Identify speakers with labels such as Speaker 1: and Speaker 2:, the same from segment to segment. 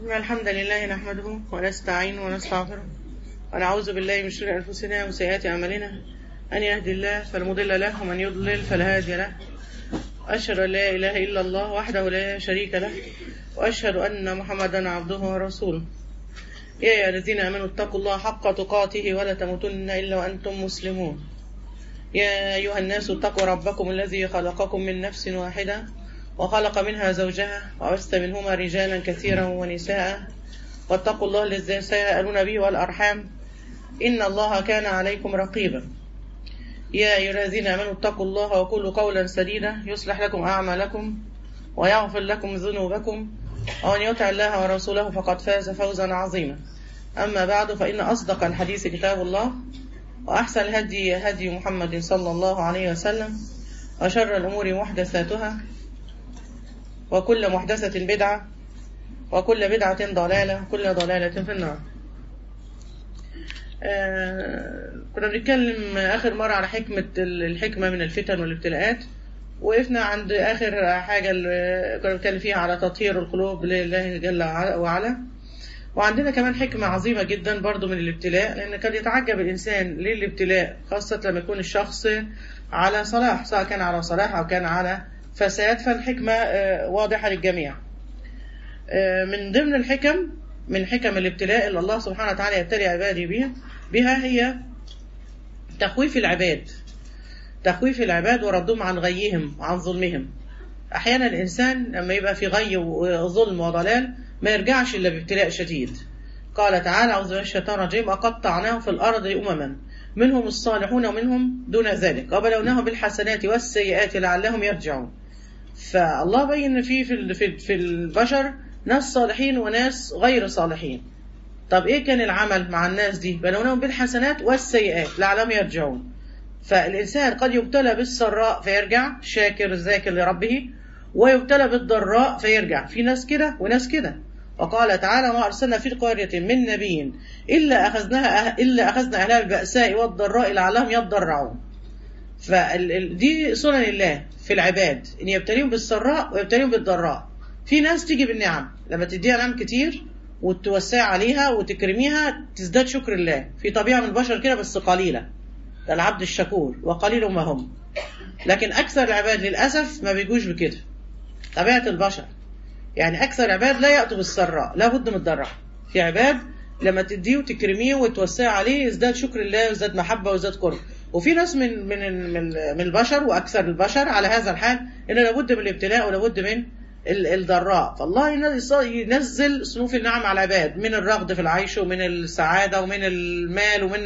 Speaker 1: إن الحمد لله نحمده ونستعينه ونستغفره ونعوذ بالله من شرور أنفسنا وسيئات أعمالنا أن يهدي الله فلا مضل له ومن يضلل فلا هادي له أشهد أن لا إله إلا الله وحده لا شريك له وأشهد أن محمدا عبده ورسوله يا أيها الذين آمنوا اتقوا الله حق تقاته ولا تموتن إلا وأنتم مسلمون يا أيها الناس اتقوا ربكم الذي خلقكم من نفس واحدة وخلق منها زوجها وبث منهما رجالا كثيرا ونساء واتقوا الله الذي سيألون به والأرحام إن الله كان عليكم رقيبا يا أيها الذين آمنوا اتقوا الله وقولوا قولا سديدا يصلح لكم أعمالكم ويغفر لكم ذنوبكم ومن يطع الله ورسوله فقد فاز فوزا عظيما أما بعد فإن أصدق الحديث كتاب الله وأحسن الهدي هدي محمد صلى الله عليه وسلم وشر الأمور محدثاتها وكل محدثة بدعة وكل بدعة ضلالة وكل ضلالة في النار آه كنا بنتكلم آخر مرة على حكمة الحكمة من الفتن والابتلاءات وقفنا عند آخر حاجة اللي كنا بنتكلم فيها على تطهير القلوب لله جل وعلا وعندنا كمان حكمة عظيمة جدا برضو من الابتلاء لأن كان يتعجب الإنسان للابتلاء خاصة لما يكون الشخص على صلاح سواء كان على صلاح أو كان على فساد فالحكمة واضحة للجميع من ضمن الحكم من حكم الابتلاء اللي الله سبحانه وتعالى يبتلي عباده بها بها هي تخويف العباد تخويف العباد وردهم عن غيهم وعن ظلمهم أحيانا الإنسان لما يبقى في غي وظلم وضلال ما يرجعش إلا بابتلاء شديد قال تعالى أعوذ بالله الشيطان الرجيم وقطعناهم في الأرض أمما منهم الصالحون ومنهم دون ذلك وبلوناهم بالحسنات والسيئات لعلهم يرجعون فالله بين في في في البشر ناس صالحين وناس غير صالحين طب ايه كان العمل مع الناس دي بلوناهم بالحسنات والسيئات لعلهم يرجعون فالإنسان قد يبتلى بالسراء فيرجع شاكر ذاكر لربه ويبتلى بالضراء فيرجع في ناس كده وناس كده وقال تعالى ما أرسلنا في قرية من نبي إلا أخذناها إلا أخذنا أهلها بالبأساء والضراء لعلهم يضرعون فدي سنن الله في العباد إن يبتليهم بالسراء ويبتليهم بالضراء في ناس تيجي بالنعم لما تديها نعم كتير وتوسع عليها وتكرميها تزداد شكر الله في طبيعة من البشر كده بس قليلة ده العبد الشكور وقليل ما هم لكن أكثر العباد للأسف ما بيجوش بكده طبيعة البشر يعني أكثر العباد لا يأتوا بالسراء لا بد من الضراء في عباد لما تديه وتكرميه وتوسع عليه يزداد شكر الله ويزداد محبة ويزداد قرب وفي ناس من من من من البشر واكثر البشر على هذا الحال ان لابد من الابتلاء ولابد من الضراء فالله ينزل صنوف النعم على العباد من الرغد في العيش ومن السعاده ومن المال ومن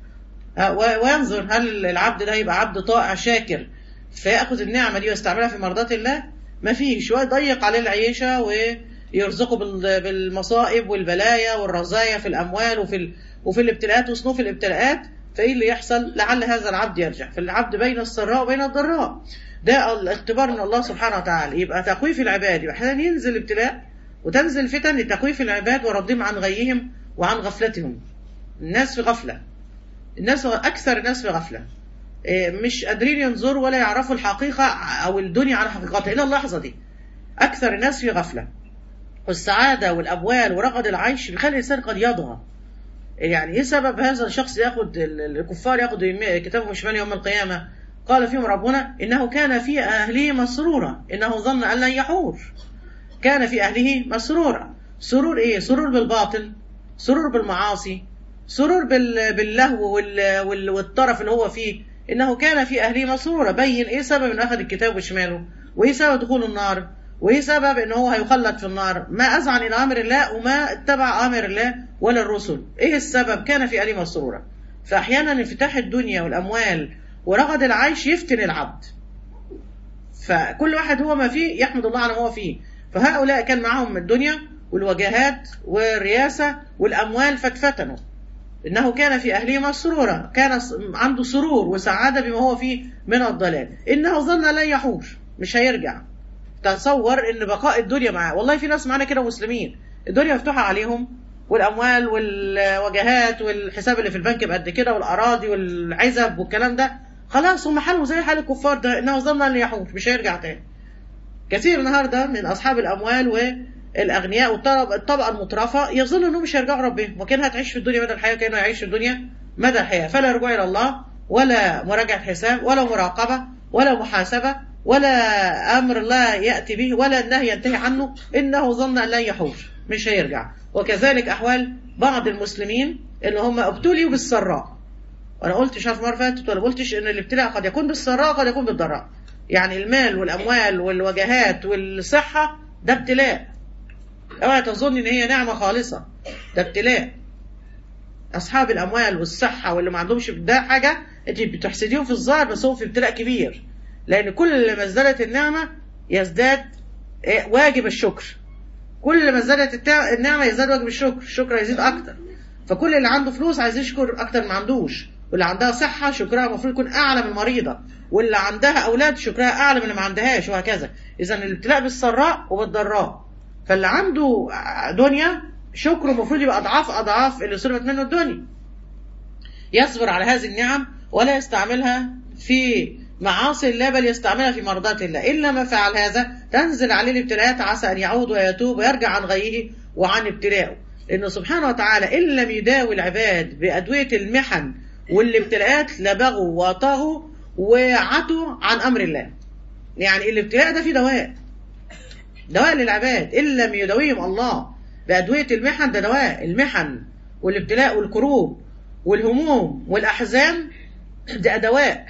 Speaker 1: وينظر هل العبد ده يبقى عبد طائع شاكر فياخذ النعمه دي ويستعملها في مرضات الله ما فيش ويضيق عليه العيشه ويرزقه بالمصائب والبلايا والرزايا في الاموال وفي وفي الابتلاءات وصنوف الابتلاءات فايه اللي يحصل لعل هذا العبد يرجع فالعبد بين السراء وبين الضراء ده الاختبار من الله سبحانه وتعالى يبقى تخويف العباد يبقى احيانا ينزل ابتلاء وتنزل فتن لتخويف العباد وردهم عن غيهم وعن غفلتهم الناس في غفله الناس اكثر الناس في غفله مش قادرين ينظروا ولا يعرفوا الحقيقه او الدنيا على حقيقتها الى اللحظه دي اكثر الناس في غفله والسعاده والاموال ورغد العيش بيخلي الانسان قد يضغى يعني ايه سبب هذا الشخص ياخد الكفار ياخد كتابهم شمال يوم القيامه قال فيهم ربنا انه كان في اهله مسرورا انه ظن ان لن يحور كان في اهله مسرورا سرور ايه سرور بالباطل سرور بالمعاصي سرور باللهو والطرف اللي هو فيه انه كان في اهله مسرورا بين ايه سبب انه اخذ الكتاب بشماله وايه سبب دخول النار وايه سبب ان هو هيخلد في النار ما اذعن الى امر الله وما اتبع امر الله ولا الرسل ايه السبب كان في أليم مسرورا فاحيانا انفتاح الدنيا والاموال ورغد العيش يفتن العبد فكل واحد هو ما فيه يحمد الله على ما هو فيه فهؤلاء كان معهم الدنيا والوجاهات والرياسة والأموال فاتفتنوا إنه كان في أهله مسرورا كان عنده سرور وسعادة بما هو فيه من الضلال إنه ظن لن يحور مش هيرجع تصور ان بقاء الدنيا معاه والله في ناس معانا كده مسلمين الدنيا مفتوحه عليهم والاموال والوجهات والحساب اللي في البنك بقد كده والاراضي والعزب والكلام ده خلاص هم حالهم زي حال الكفار ده انه ظن ان يحور مش هيرجع تاني كثير النهارده من اصحاب الاموال الاغنياء والطبقه المترفه يظن انهم مش هيرجعوا ربهم وكانها هتعيش في الدنيا مدى الحياه كانه يعيش في الدنيا مدى الحياه فلا رجوع الى الله ولا مراجعه حساب ولا مراقبه ولا محاسبه ولا امر الله ياتي به ولا النهي ينتهي عنه انه ظن ان لن يحور مش هيرجع وكذلك احوال بعض المسلمين اللي هم ابتليوا بالسراء وانا قلت مش عارف مره فاتت ولا قلتش ان الابتلاء قد يكون بالسراء قد يكون بالضراء يعني المال والاموال والوجهات والصحه ده ابتلاء اوعى تظن ان هي نعمه خالصه ده ابتلاء اصحاب الاموال والصحه واللي ما عندهمش ده حاجه انت بتحسديهم في الظاهر بس هو في ابتلاء كبير لان كل ما ازدادت النعمه يزداد واجب الشكر كل ما ازدادت النعمه يزداد واجب الشكر الشكر يزيد اكتر فكل اللي عنده فلوس عايز يشكر اكتر ما عندوش واللي عندها صحه شكرها المفروض يكون اعلى من المريضه واللي عندها اولاد شكرها اعلى من اللي ما عندهاش وهكذا اذا الابتلاء بالسراء وبالضراء فاللي عنده دنيا شكره المفروض يبقى اضعاف اضعاف اللي صرفت منه الدنيا يصبر على هذه النعم ولا يستعملها في معاصي الله بل يستعملها في مرضات الله إلا ما فعل هذا تنزل عليه الابتلاءات عسى أن يعود ويتوب ويرجع عن غيه وعن ابتلاءه إنه سبحانه وتعالى إن لم يداوي العباد بأدوية المحن والابتلاءات لبغوا وطغوا وعتوا عن أمر الله يعني الابتلاء ده فيه دواء دواء للعباد إن لم يداويهم الله بأدوية المحن ده دواء المحن والابتلاء والكروب والهموم والأحزان ده دواء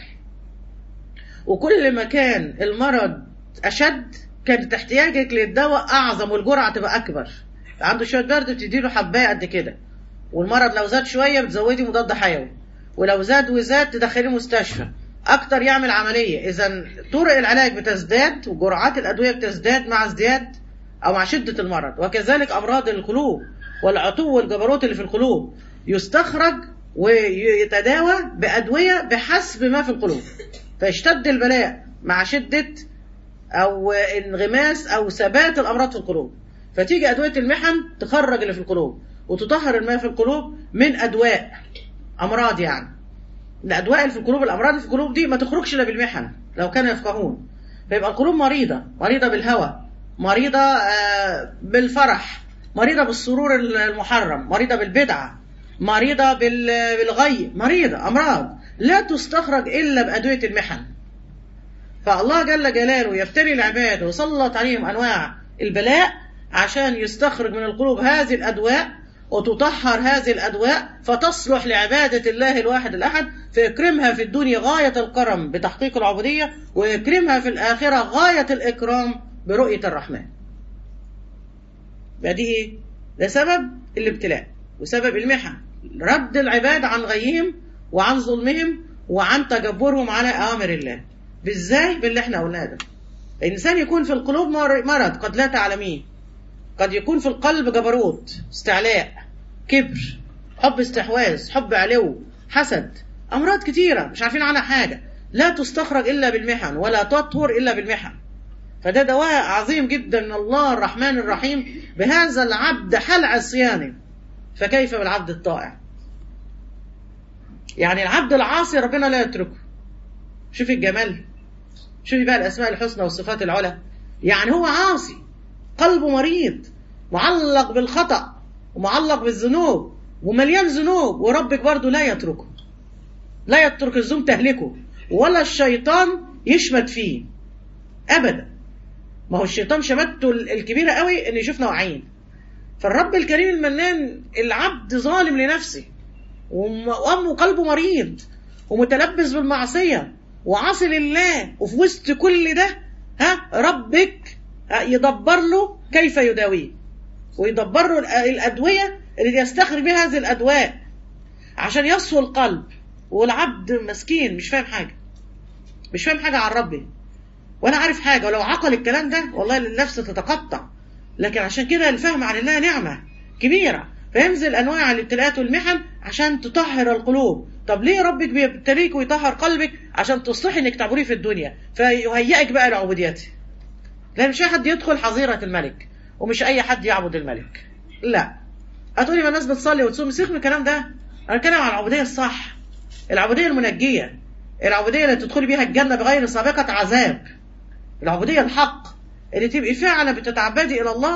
Speaker 1: وكل ما كان المرض أشد كانت احتياجك للدواء أعظم والجرعة تبقى أكبر عنده شوية برد بتديله حباية قد كده والمرض لو زاد شوية بتزودي مضاد حيوي ولو زاد وزاد تدخليه مستشفى أكتر يعمل عملية إذا طرق العلاج بتزداد وجرعات الأدوية بتزداد مع ازدياد أو مع شدة المرض وكذلك أمراض القلوب والعتو والجبروت اللي في القلوب يستخرج ويتداوى بأدوية بحسب ما في القلوب فيشتد البلاء مع شدة أو انغماس أو ثبات الأمراض في القلوب فتيجي أدوية المحن تخرج اللي في القلوب وتطهر الماء في القلوب من أدواء أمراض يعني الأدواء اللي في القلوب الأمراض اللي في القلوب دي ما تخرجش إلا بالمحن لو كانوا يفقهون فيبقى القلوب مريضة مريضة بالهوى مريضة بالفرح مريضة بالسرور المحرم مريضة بالبدعة مريضة بالغي مريضة أمراض لا تستخرج إلا بأدوية المحن فالله جل جلاله يبتلي العباد وسلط عليهم أنواع البلاء عشان يستخرج من القلوب هذه الأدواء وتطهر هذه الأدواء فتصلح لعبادة الله الواحد الأحد فيكرمها في الدنيا غاية الكرم بتحقيق العبودية ويكرمها في الآخرة غاية الإكرام برؤية الرحمن دي إيه؟ ده سبب الابتلاء وسبب المحن رد العباد عن غيهم وعن ظلمهم وعن تجبرهم على أوامر الله بالزاي باللي احنا قلناه ده الإنسان يكون في القلوب مرض قد لا تعلميه قد يكون في القلب جبروت استعلاء كبر حب استحواذ حب علو حسد أمراض كتيرة مش عارفين عنها حاجة لا تستخرج إلا بالمحن ولا تطهر إلا بالمحن فده دواء عظيم جدا من الله الرحمن الرحيم بهذا العبد حل عصيانه فكيف بالعبد الطائع يعني العبد العاصي ربنا لا يتركه شوفي الجمال شوفي بقى الأسماء الحسنى والصفات العلى يعني هو عاصي قلبه مريض معلق بالخطأ ومعلق بالذنوب ومليان ذنوب وربك برضه لا يتركه لا يترك الذنوب تهلكه ولا الشيطان يشمت فيه أبدا ما هو الشيطان شمته الكبيرة قوي ان يشوفنا واعيين فالرب الكريم المنان العبد ظالم لنفسه وأمه قلبه مريض ومتلبس بالمعصية وعاصي لله وفي وسط كل ده ها ربك يدبر له كيف يداويه ويدبر له الأدوية اللي يستخرج بها هذه الأدواء عشان يصفو القلب والعبد مسكين مش فاهم حاجة مش فاهم حاجة عن ربي ولا عارف حاجة ولو عقل الكلام ده والله النفس تتقطع لكن عشان كده الفهم عن الله نعمة كبيرة فينزل أنواع الابتلاءات والمحن عشان تطهر القلوب طب ليه ربك بيبتليك ويطهر قلبك عشان تصلحي انك تعبريه في الدنيا فيهيئك بقى لعبوديته لان مش اي حد يدخل حظيرة الملك ومش اي حد يعبد الملك لا هتقولي ما الناس بتصلي وتصوم سيبك من الكلام ده انا بتكلم عن العبودية الصح العبودية المنجية العبودية اللي تدخلي بيها الجنة بغير سابقة عذاب العبودية الحق اللي تبقي فعلا بتتعبدي إلى الله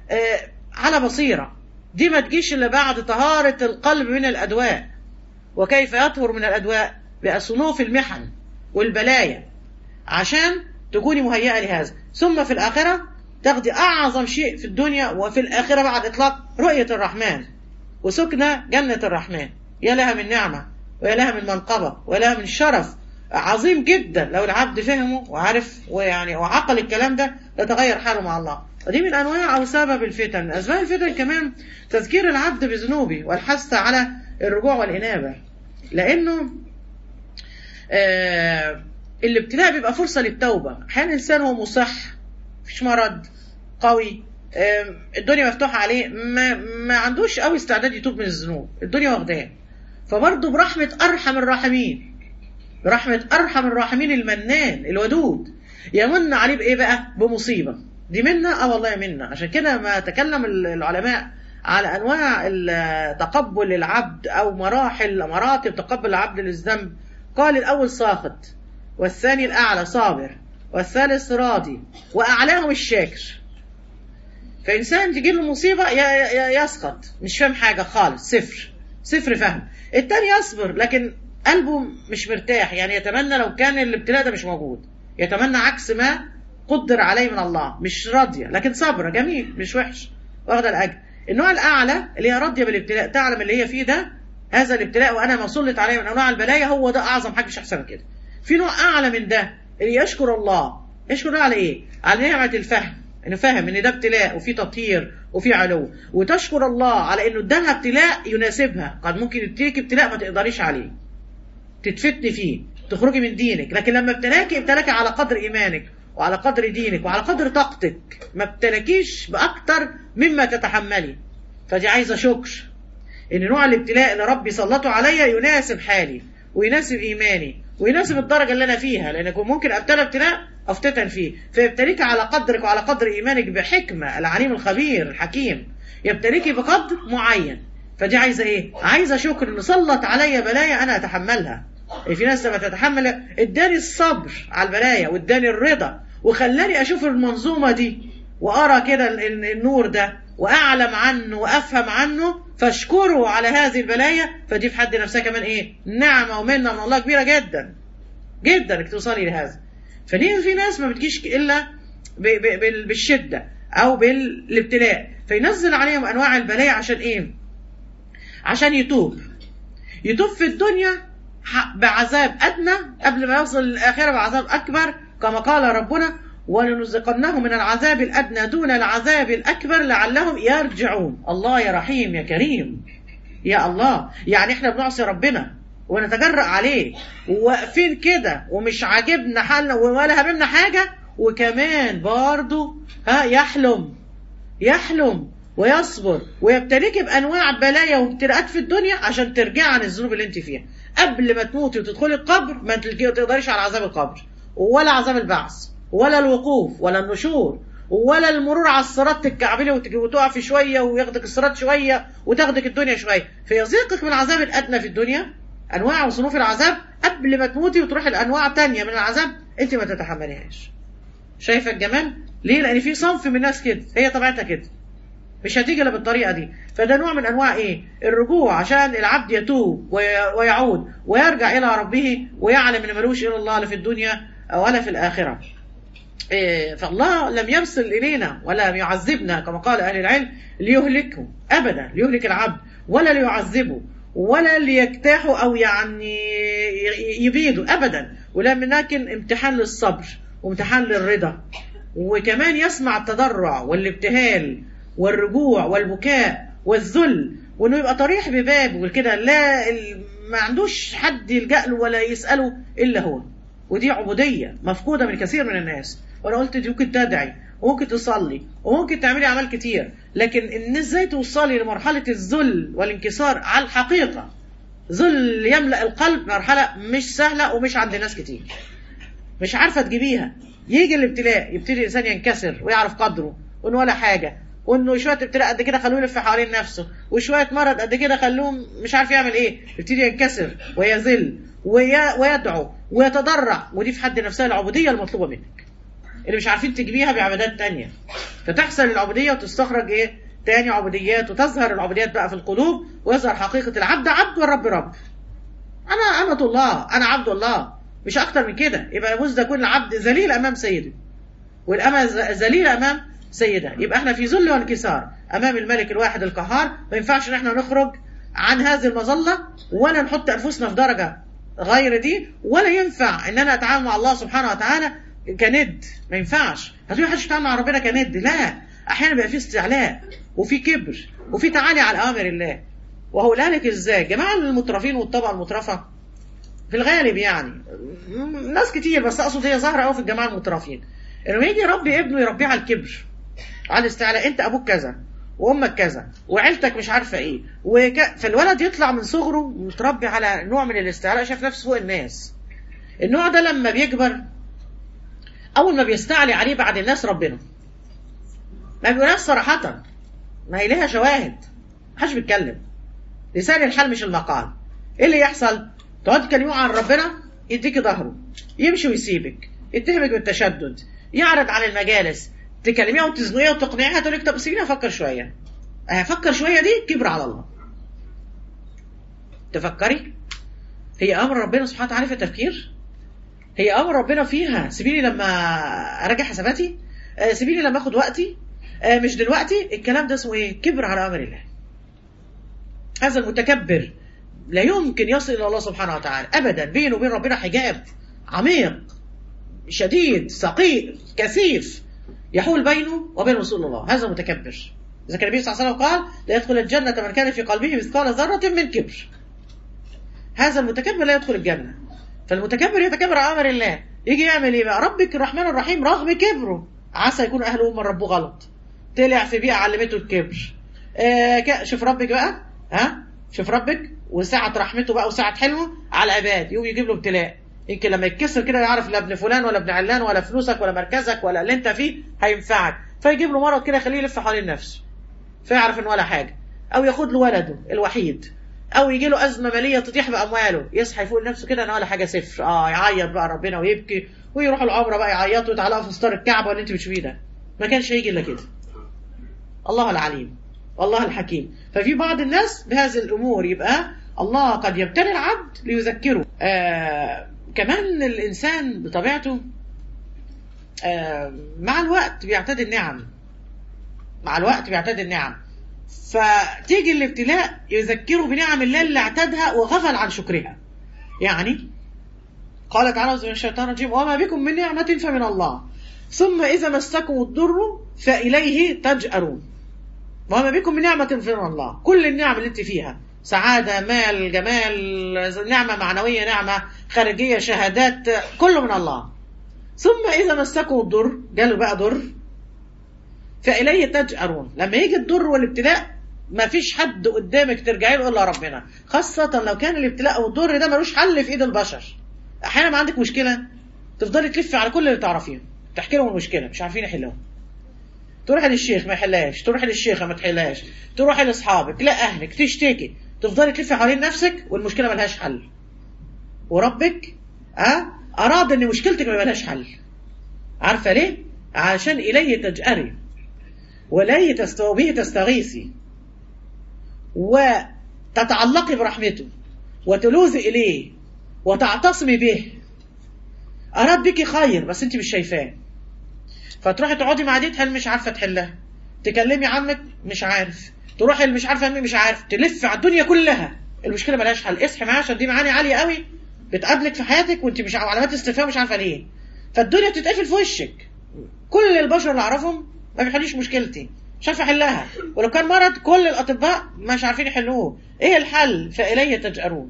Speaker 1: آه، على بصيرة دي ما تجيش إلا بعد طهارة القلب من الأدواء وكيف يطهر من الأدواء بأصنوف المحن والبلايا عشان تكوني مهيئة لهذا ثم في الآخرة تاخدي أعظم شيء في الدنيا وفي الآخرة بعد إطلاق رؤية الرحمن وسكنة جنة الرحمن يا لها من نعمة ويا لها من منقبة ويا لها من شرف عظيم جدا لو العبد فهمه وعرف ويعني وعقل الكلام ده يتغير حاله مع الله ودي من انواع او سبب الفتن من اسباب الفتن كمان تذكير العبد بذنوبه والحث على الرجوع والانابه لانه آه الابتلاء بيبقى فرصه للتوبه احيانا الانسان هو مصح مفيش مرض قوي آه الدنيا مفتوحه عليه ما, ما عندوش قوي استعداد يتوب من الذنوب الدنيا واخداه فبرضه برحمه ارحم الراحمين برحمه ارحم الراحمين المنان الودود يمن عليه بايه بقى بمصيبه دي منا اه والله منا عشان كده ما تكلم العلماء على انواع تقبل العبد او مراحل مراتب تقبل العبد للذنب قال الاول ساخط والثاني الاعلى صابر والثالث راضي واعلاهم الشاكر فانسان تجي له مصيبه يسقط مش فاهم حاجه خالص صفر صفر فهم التاني يصبر لكن قلبه مش مرتاح يعني يتمنى لو كان الابتلاء ده مش موجود يتمنى عكس ما قدر عليه من الله مش راضيه لكن صبره جميل مش وحش واخده الاجر النوع الاعلى اللي هي راضيه بالابتلاء تعلم اللي هي فيه ده هذا الابتلاء وانا ما سلط عليه من انواع البلايا هو ده اعظم حاجه مش احسن من كده في نوع اعلى من ده اللي يشكر الله يشكر الله على ايه على نعمه الفهم انه فاهم ان ده ابتلاء وفي تطهير وفي علو وتشكر الله على انه ادالها ابتلاء يناسبها قد ممكن يديك ابتلاء ما تقدريش عليه تتفتني فيه تخرجي من دينك لكن لما ابتلاكي ابتلاكي على قدر ايمانك وعلى قدر دينك وعلى قدر طاقتك ما ابتلاكيش باكتر مما تتحملي فدي عايزه شكر ان نوع الابتلاء اللي ربي سلطه عليا يناسب حالي ويناسب ايماني ويناسب الدرجه اللي انا فيها لان ممكن ابتلى ابتلاء افتتن فيه فيبتليك على قدرك وعلى قدر ايمانك بحكمه العليم الخبير الحكيم يبتليك بقدر معين فدي عايزه ايه عايزه شكر ان سلط عليا بلايا انا اتحملها في ناس لما تتحمل اداني الصبر على البلايا واداني الرضا وخلاني اشوف المنظومه دي وارى كده النور ده واعلم عنه وافهم عنه فاشكره على هذه البلايا فدي في حد نفسها كمان ايه نعمه ومنه من الله كبيره جدا جدا انك توصلي لهذا فدي في ناس ما بتجيش الا بالشده او بالابتلاء فينزل عليهم انواع البلايا عشان ايه عشان يتوب يتوب في الدنيا بعذاب ادنى قبل ما يوصل للاخره بعذاب اكبر كما قال ربنا ولنذيقنهم من العذاب الادنى دون العذاب الاكبر لعلهم يرجعون الله يا رحيم يا كريم يا الله يعني احنا بنعصي ربنا ونتجرأ عليه وواقفين كده ومش عاجبنا حالنا ولا هممنا حاجه وكمان برضه ها يحلم يحلم ويصبر ويبتليك بانواع بلايا وابتلاءات في الدنيا عشان ترجعي عن الذنوب اللي انت فيها قبل ما تموتي وتدخلي القبر ما تقدريش على عذاب القبر ولا عذاب البعث ولا الوقوف ولا النشور ولا المرور على الصراط تتكعبلي وتقفي شويه وياخدك الصراط شويه وتاخدك الدنيا شويه فيذيقك من العذاب الادنى في الدنيا انواع وصنوف العذاب قبل ما تموتي وتروحي لانواع تانية من العذاب انت ما تتحمليهاش شايفه الجمال ليه لان في صنف من الناس كده هي طبيعتها كده مش هتيجي الا بالطريقه دي فده نوع من انواع ايه الرجوع عشان العبد يتوب ويعود ويرجع الى ربه ويعلم ان ملوش الا الله لا في الدنيا ولا في الاخره إيه فالله لم يرسل الينا ولا يعذبنا كما قال اهل العلم ليهلكه ابدا ليهلك العبد ولا ليعذبه ولا ليجتاحه او يعني يبيده ابدا ولكن امتحان للصبر وامتحان للرضا وكمان يسمع التضرع والابتهال والرجوع والبكاء والذل وانه يبقى طريح ببابه وكده لا ما عندوش حد يلجا له ولا يساله الا هو ودي عبوديه مفقوده من كثير من الناس وانا قلت دي ممكن تدعي وممكن تصلي وممكن تعملي اعمال كتير لكن ان ازاي توصلي لمرحله الذل والانكسار على الحقيقه ذل يملا القلب مرحله مش سهله ومش عند ناس كتير مش عارفه تجيبيها يجي الابتلاء يبتدي الانسان ينكسر ويعرف قدره وانه ولا حاجه وانه شويه ابتلاء قد كده خلوه يلف حوالين نفسه وشويه مرض قد كده خلوه مش عارف يعمل ايه يبتدي ينكسر ويذل ويدعو ويتضرع ودي في حد نفسها العبوديه المطلوبه منك اللي مش عارفين تجيبيها بعبادات تانية فتحصل العبوديه وتستخرج ايه تاني عبوديات وتظهر العبوديات بقى في القلوب ويظهر حقيقه العبد عبد والرب رب انا امه الله انا عبد الله مش اكتر من كده يبقى يجوز ده كل عبد ذليل امام سيده والامه ذليله امام سيدها يبقى احنا في ذل وانكسار امام الملك الواحد القهار ما ينفعش ان احنا نخرج عن هذه المظله ولا نحط انفسنا في درجه غير دي ولا ينفع ان انا اتعامل مع الله سبحانه وتعالى كند ما ينفعش هتقولي محدش يتعامل مع ربنا كند لا احيانا بيبقى في استعلاء وفي كبر وفي تعالي على اوامر الله وهو لك ازاي جماعه المترفين والطبقه المترفه في الغالب يعني ناس كتير بس اقصد هي ظاهره قوي في الجماعه المترفين انه يجي يربي ابنه يربيه على الكبر على الاستعلاء انت ابوك كذا وامك كذا وعيلتك مش عارفه ايه وك... فالولد يطلع من صغره متربي على نوع من الاستعلاء شايف نفسه فوق الناس النوع ده لما بيكبر اول ما بيستعلي عليه بعد الناس ربنا ما بيقولهاش صراحه ما هي ليها شواهد محدش بيتكلم لسان الحال مش المقال ايه اللي يحصل تقعد تكلموا عن ربنا يديك ظهره يمشي ويسيبك يتهمك بالتشدد يعرض عن المجالس تكلميها وتزنقيها وتقنعيها تقول لك طب سيبيني افكر شويه افكر شويه دي كبر على الله تفكري هي امر ربنا سبحانه وتعالى في التفكير هي امر ربنا فيها سيبيني لما اراجع حساباتي آه سيبيني لما اخد وقتي آه مش دلوقتي الكلام ده اسمه ايه كبر على امر الله هذا المتكبر لا يمكن يصل الى الله سبحانه وتعالى ابدا بينه وبين ربنا حجاب عميق شديد ثقيل كثيف يحول بينه وبين رسول الله هذا متكبر إذا كان النبي صلى الله عليه وسلم قال لا يدخل الجنة من كان في قلبه مثقال ذرة من كبر هذا المتكبر لا يدخل الجنة فالمتكبر يتكبر على أمر الله يجي يعمل إيه بقى ربك الرحمن الرحيم رغم كبره عسى يكون أهله هم ربه غلط طلع في بيئة علمته الكبر آه شوف ربك بقى ها شوف ربك وسعة رحمته بقى وسعة حلمه على العباد يقوم يجيب له ابتلاء يمكن لما يتكسر كده يعرف لا ابن فلان ولا ابن علان ولا فلوسك ولا مركزك ولا اللي انت فيه هينفعك فيجيب له مرض كده يخليه يلف حوالين نفسه فيعرف ان ولا حاجه او ياخد له ولده الوحيد او يجي له ازمه ماليه تطيح بامواله يصحى يفوق نفسه كده ان ولا حاجه صفر اه يعيط بقى ربنا ويبكي ويروح العمره بقى يعيطوا ويتعلقوا في ستار الكعبه واللي انت بتشوفيه ده ما كانش هيجي الا كده الله العليم والله الحكيم ففي بعض الناس بهذه الامور يبقى الله قد يبتلي العبد ليذكره آه كمان الإنسان بطبيعته آه مع الوقت بيعتاد النعم مع الوقت بيعتاد النعم فتيجي الابتلاء يذكره بنعم الله اللي اعتادها وغفل عن شكرها يعني قال تعالى من الشيطان الرجيم وما بكم من نعمة فمن الله ثم إذا مسكم الضر فإليه تجأرون وما بكم من نعمة فمن الله كل النعم اللي انت فيها سعادة مال جمال نعمة معنوية نعمة خارجية شهادات كله من الله ثم إذا مسكوا الضر جاله بقى ضر فإليه تجأرون لما يجي الضر والابتلاء ما فيش حد قدامك ترجعي له إلا ربنا خاصة لو كان الابتلاء أو الضر ده ملوش حل في إيد البشر أحيانا ما عندك مشكلة تفضلي تلفي على كل اللي تعرفيهم تحكي لهم المشكلة مش عارفين يحلوها تروحي للشيخ ما يحلهاش تروحي للشيخه ما تحلهاش تروحي لاصحابك لا اهلك تشتكي تفضلي تلفي حوالين نفسك والمشكله ملهاش حل وربك أه؟ اراد ان مشكلتك ما ملهاش حل عارفه ليه عشان اليه تجأري واليه تستو به تستغيثي وتتعلقي برحمته وتلوذي اليه وتعتصمي به اراد بك خير بس انت مش شايفاه فتروحي تقعدي مع دي تحل مش عارفه تحلها تكلمي عمك مش عارف تروحي اللي مش عارفه مين مش عارف تلف على الدنيا كلها المشكله ملهاش حل اصحي معاها عشان دي معاني عاليه قوي بتقابلك في حياتك وانت مش علامات استفهام مش عارفه ليه فالدنيا بتتقفل في وشك كل البشر اللي اعرفهم ما بيحلوش مشكلتي مش عارفه احلها ولو كان مرض كل الاطباء مش عارفين يحلوه ايه الحل فالي تجأرون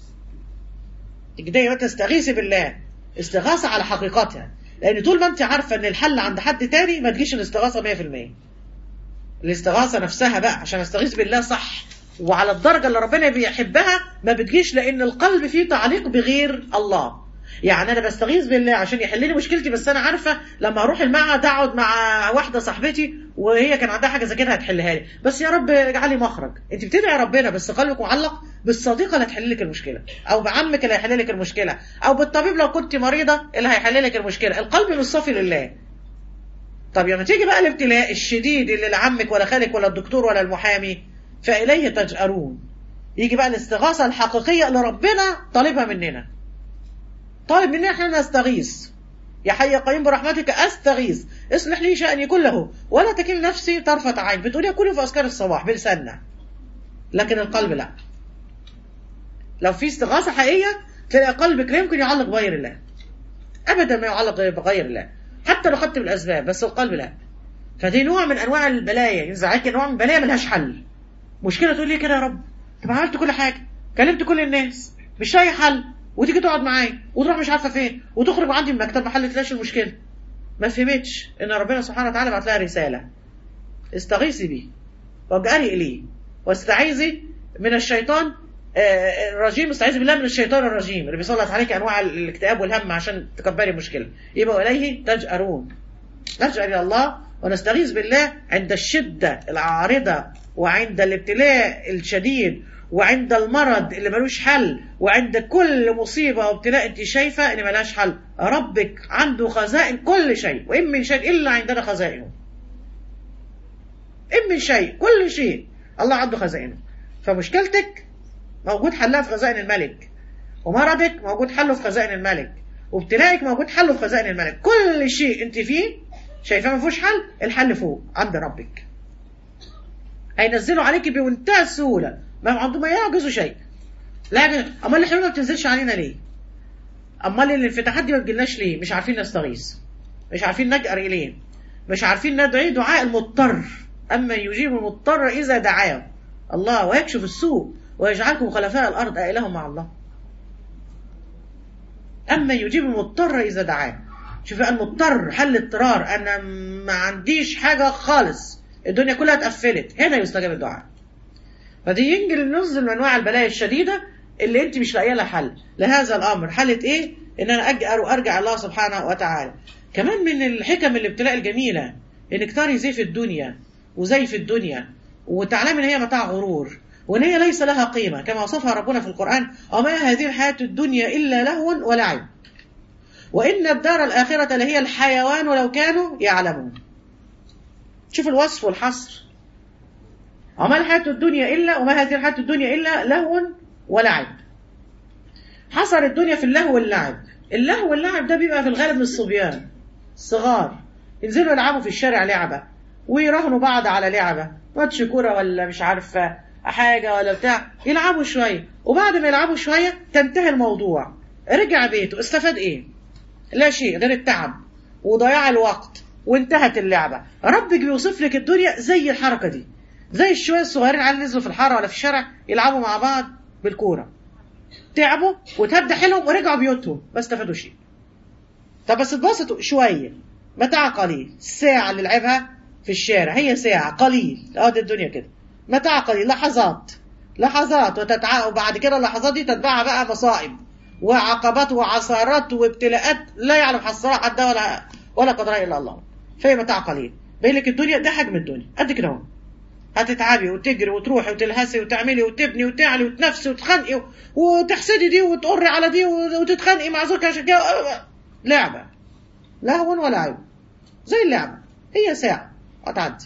Speaker 1: تجدي تستغيثي بالله استغاثه على حقيقتها لان طول ما انت عارفه ان الحل عند حد تاني ما تجيش الاستغاثه 100% الاستغاثه نفسها بقى عشان استغيث بالله صح وعلى الدرجه اللي ربنا بيحبها ما بتجيش لان القلب فيه تعليق بغير الله يعني انا بستغيث بالله عشان يحل لي مشكلتي بس انا عارفه لما اروح المعهد اقعد مع واحده صاحبتي وهي كان عندها حاجه زي كده هتحلها لي بس يا رب اجعل لي مخرج انت بتدعي ربنا بس قلبك معلق بالصديقه اللي هتحل لك المشكله او بعمك اللي هيحل لك المشكله او بالطبيب لو كنت مريضه اللي هيحل لك المشكله القلب مش صافي لله طب لما تيجي بقى الابتلاء الشديد اللي لا عمك ولا خالك ولا الدكتور ولا المحامي فإليه تجأرون يجي بقى الاستغاثة الحقيقية اللي ربنا طالبها مننا طالب مننا احنا نستغيث يا حي يا قيوم برحمتك استغيث اصلح لي شأني كله ولا تكل نفسي طرفة عين بتقولي كله في أذكار الصباح بلساننا لكن القلب لا لو في استغاثة حقيقية تلاقي قلبك لا يمكن يعلق بغير الله أبدا ما يعلق بغير الله حتى لو خدت بالأسباب بس القلب لا فدي نوع من أنواع البلايا ينزعك نوع من البلايا ملهاش حل مشكلة تقول لي كده يا رب طب عملت كل حاجة كلمت كل الناس مش لاقي حل وتيجي تقعد معايا وتروح مش عارفه فين وتخرج عندي من المكتب ما حلتلاش المشكله ما فهمتش ان ربنا سبحانه وتعالى بعت لها رساله استغيثي بيه واجأري اليه واستعيذي من الشيطان الرجيم استعيذي بالله من الشيطان الرجيم اللي بيسلط عليك انواع الاكتئاب والهم عشان تكبري المشكله يبقى اليه تجأرون نجأر الى الله ونستغيث بالله عند الشده العارضه وعند الابتلاء الشديد وعند المرض اللي ملوش حل وعند كل مصيبة وابتلاء انت شايفة ان ملهاش حل ربك عنده خزائن كل شيء وإن من شيء إلا عندنا خزائنه إن من شيء كل شيء الله عنده خزائنه فمشكلتك موجود حلها في خزائن الملك ومرضك موجود حله في خزائن الملك وابتلائك موجود حله في خزائن الملك كل شيء انت فيه شايفاه ما فيهوش حل الحل فوق عند ربك هينزله عليك بمنتهى السهوله ما عنده ما يعجزه شيء لكن امال الحلول ما بتنزلش علينا ليه امال الانفتاحات دي ما بتجيلناش ليه مش عارفين نستغيث مش عارفين نجأر اليه مش عارفين ندعي دعاء المضطر اما يجيب المضطر اذا دعاه الله ويكشف السوء ويجعلكم خلفاء الارض أإله مع الله اما يجيب المضطر اذا دعاه شوف المضطر حل اضطرار انا ما عنديش حاجه خالص الدنيا كلها اتقفلت هنا يستجاب الدعاء فدي ينجل ننزل من انواع البلايا الشديده اللي انت مش لاقيه لها حل لهذا الامر حاله ايه ان انا اجأر وارجع الله سبحانه وتعالى كمان من الحكم الابتلاء الجميله انك تري زي في الدنيا وزي في الدنيا وتعلم ان هي متاع غرور وان هي ليس لها قيمه كما وصفها ربنا في القران وما هذه الحياه الدنيا الا لهو ولعب وان الدار الاخره لهي الحيوان ولو كانوا يعلمون شوف الوصف والحصر وما الحياة الدنيا إلا وما هذه الحياة الدنيا إلا لهو ولعب حصر الدنيا في اللهو واللعب اللهو واللعب ده بيبقى في الغالب من الصبيان الصغار ينزلوا يلعبوا في الشارع لعبة ويراهنوا بعض على لعبة ماتش كورة ولا مش عارفة حاجة ولا بتاع يلعبوا شوية وبعد ما يلعبوا شوية تنتهي الموضوع رجع بيته استفاد ايه لا شيء غير التعب وضياع الوقت وانتهت اللعبة ربك بيوصف لك الدنيا زي الحركة دي زي الشوية الصغيرين على نزلوا في الحارة ولا في الشارع يلعبوا مع بعض بالكورة تعبوا وتهدى حيلهم ورجعوا بيوتهم ما استفادوا شيء طب بس اتبسطوا شوية متاع قليل الساعة اللي لعبها في الشارع هي ساعة قليل اه دي الدنيا كده متاع قليل لحظات لحظات وتتع... وبعد كده اللحظات دي تتبعها بقى مصائب وعقبات وعثرات وابتلاءات لا يعلم حصرها حد ولا ولا قدرها الا الله فهي متاع قليل باين لك الدنيا ده حجم الدنيا قد كده اهو هتتعبي وتجري وتروحي وتلهسي وتعملي وتبني وتعلي وتنفسي وتخنقي وتحسدي دي وتقري على دي وتتخانقي مع زوجك عشان كده لعبه لهو ولا عيب زي اللعبه هي ساعه هتعدي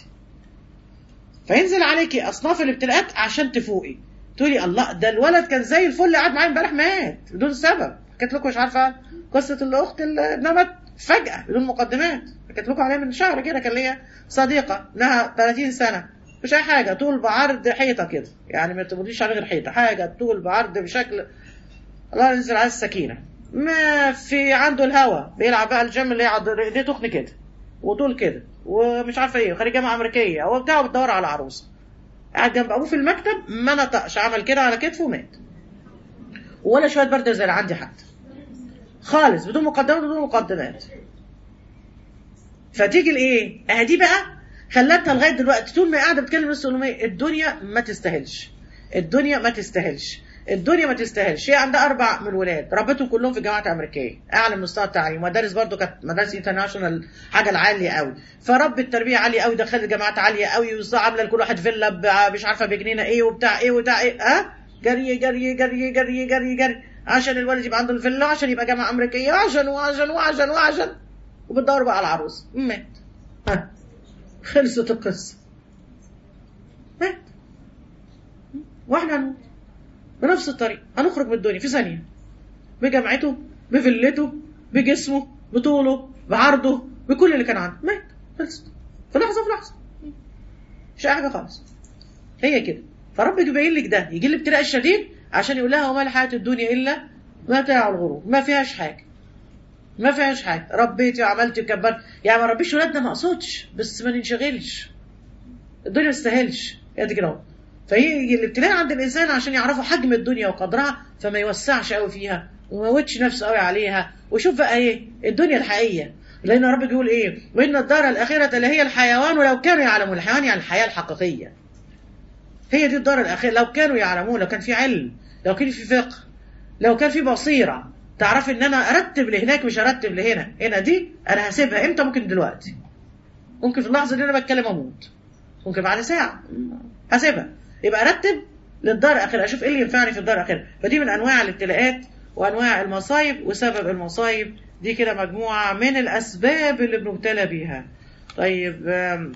Speaker 1: فينزل عليكي اصناف الابتلاءات عشان تفوقي تقولي الله ده الولد كان زي الفل قاعد معايا امبارح مات بدون سبب حكيت لكم مش عارفه قصه الاخت اللي نمت فجاه بدون مقدمات حكيت لكم عليها من شهر كده كان ليا صديقه لها 30 سنه مش اي حاجه طول بعرض حيطه كده يعني ما تقوليش على غير حيطه حاجه طول بعرض بشكل الله ينزل على السكينه ما في عنده الهوا بيلعب بقى الجيم اللي يقعد ايديه تخن كده وطول كده ومش عارفه ايه خريج جامعه امريكيه هو بتاعه بتدور على عروسه قاعد جنب ابوه في المكتب ما نطقش عمل كده على كتفه ومات ولا شويه برد زي اللي عندي حتى خالص بدون مقدمات بدون مقدمات فتيجي الايه اه دي بقى خلتها لغايه دلوقتي طول ما هي قاعده بتكلم السلوميه الدنيا ما تستاهلش الدنيا ما تستاهلش الدنيا ما تستاهلش هي عندها اربع من الولاد ربتهم كلهم في جامعات امريكيه اعلى مستوى التعليم مدارس برضو كانت مدارس انترناشونال حاجه العاليه قوي فرب التربيه عاليه قوي دخلت جامعات عاليه قوي وعامله لكل واحد فيلا مش عارفه بجنينه ايه وبتاع ايه وبتاع ايه ها أه؟ جري جري جري جري جري جري عشان الولد يبقى عنده الفيلا عشان يبقى جامعه امريكيه عشان وعشان وعشان وعشان وبتدور بقى على العروس مات ها خلصت القصة مات واحنا هنموت بنفس الطريقة هنخرج من الدنيا في ثانية بجامعته بفلته بجسمه بطوله بعرضه بكل اللي كان عنده مات خلصت في لحظة في لحظة مش أي حاجة خالص هي كده فربك يبين لك ده يجي الابتلاء الشديد عشان يقول لها وما الحياة الدنيا إلا متاع الغرور ما فيهاش حاجة ما فيهاش حاجة ربيتي وعملتي وكبرت يعني ما ربيش ولادنا ما اقصدش بس ما ننشغلش الدنيا ما تستاهلش هي دي كده فهي الابتلاء عند الانسان عشان يعرفوا حجم الدنيا وقدرها فما يوسعش قوي فيها وما يموتش نفسه قوي عليها وشوف بقى ايه الدنيا الحقيقيه لان رب بيقول ايه وان الدار الاخره لهي الحيوان ولو كانوا يعلمون الحيوان يعني الحياه الحقيقيه هي دي الدار الاخره لو كانوا يعلمون لو كان في علم لو كان في فقه لو كان في بصيره تعرفي ان انا ارتب لهناك مش ارتب لهنا هنا دي انا هسيبها امتى ممكن دلوقتي ممكن في اللحظه اللي انا بتكلم اموت ممكن بعد ساعه هسيبها يبقى ارتب للدار الاخره اشوف ايه اللي ينفعني في الدار الاخره فدي من انواع الابتلاءات وانواع المصايب وسبب المصايب دي كده مجموعه من الاسباب اللي بنبتلى بيها طيب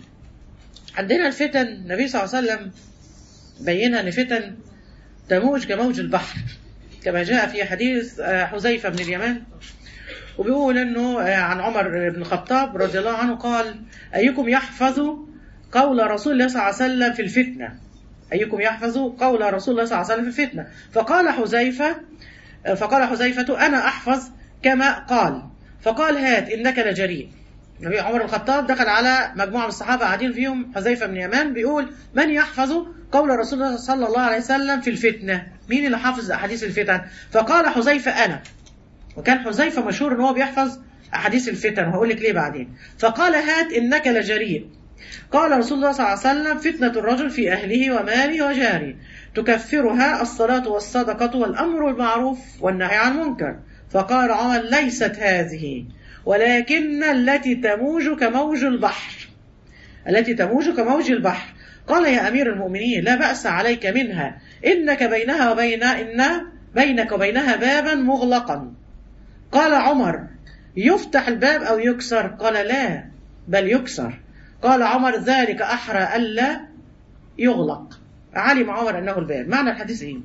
Speaker 1: عندنا الفتن النبي صلى الله عليه وسلم بينها ان فتن تموج كموج البحر كما جاء في حديث حذيفة بن اليمان وبيقول انه عن عمر بن الخطاب رضي الله عنه قال ايكم يحفظ قول رسول الله صلى الله عليه وسلم في الفتنة ايكم يحفظ قول رسول الله صلى الله عليه وسلم في الفتنة فقال حذيفة فقال حذيفة انا احفظ كما قال فقال هات انك لجريء النبي عمر الخطاب دخل على مجموعة من الصحابة قاعدين فيهم حذيفة بن يمان بيقول من يحفظ قول رسول الله صلى الله عليه وسلم في الفتنة مين اللي حافظ أحاديث الفتن فقال حذيفة أنا وكان حذيفة مشهور ان هو بيحفظ أحاديث الفتن وهقول لك ليه بعدين فقال هات إنك لجريء قال رسول الله صلى الله عليه وسلم فتنة الرجل في أهله وماله وجاره تكفرها الصلاة والصدقة والأمر بالمعروف والنهي عن المنكر فقال عمر ليست هذه ولكن التي تموج كموج البحر التي تموج كموج البحر قال يا أمير المؤمنين لا بأس عليك منها إنك بينها وبين إن بينك وبينها بابا مغلقا قال عمر يفتح الباب أو يكسر قال لا بل يكسر قال عمر ذلك أحرى ألا يغلق علم عمر أنه الباب معنى الحديث إيه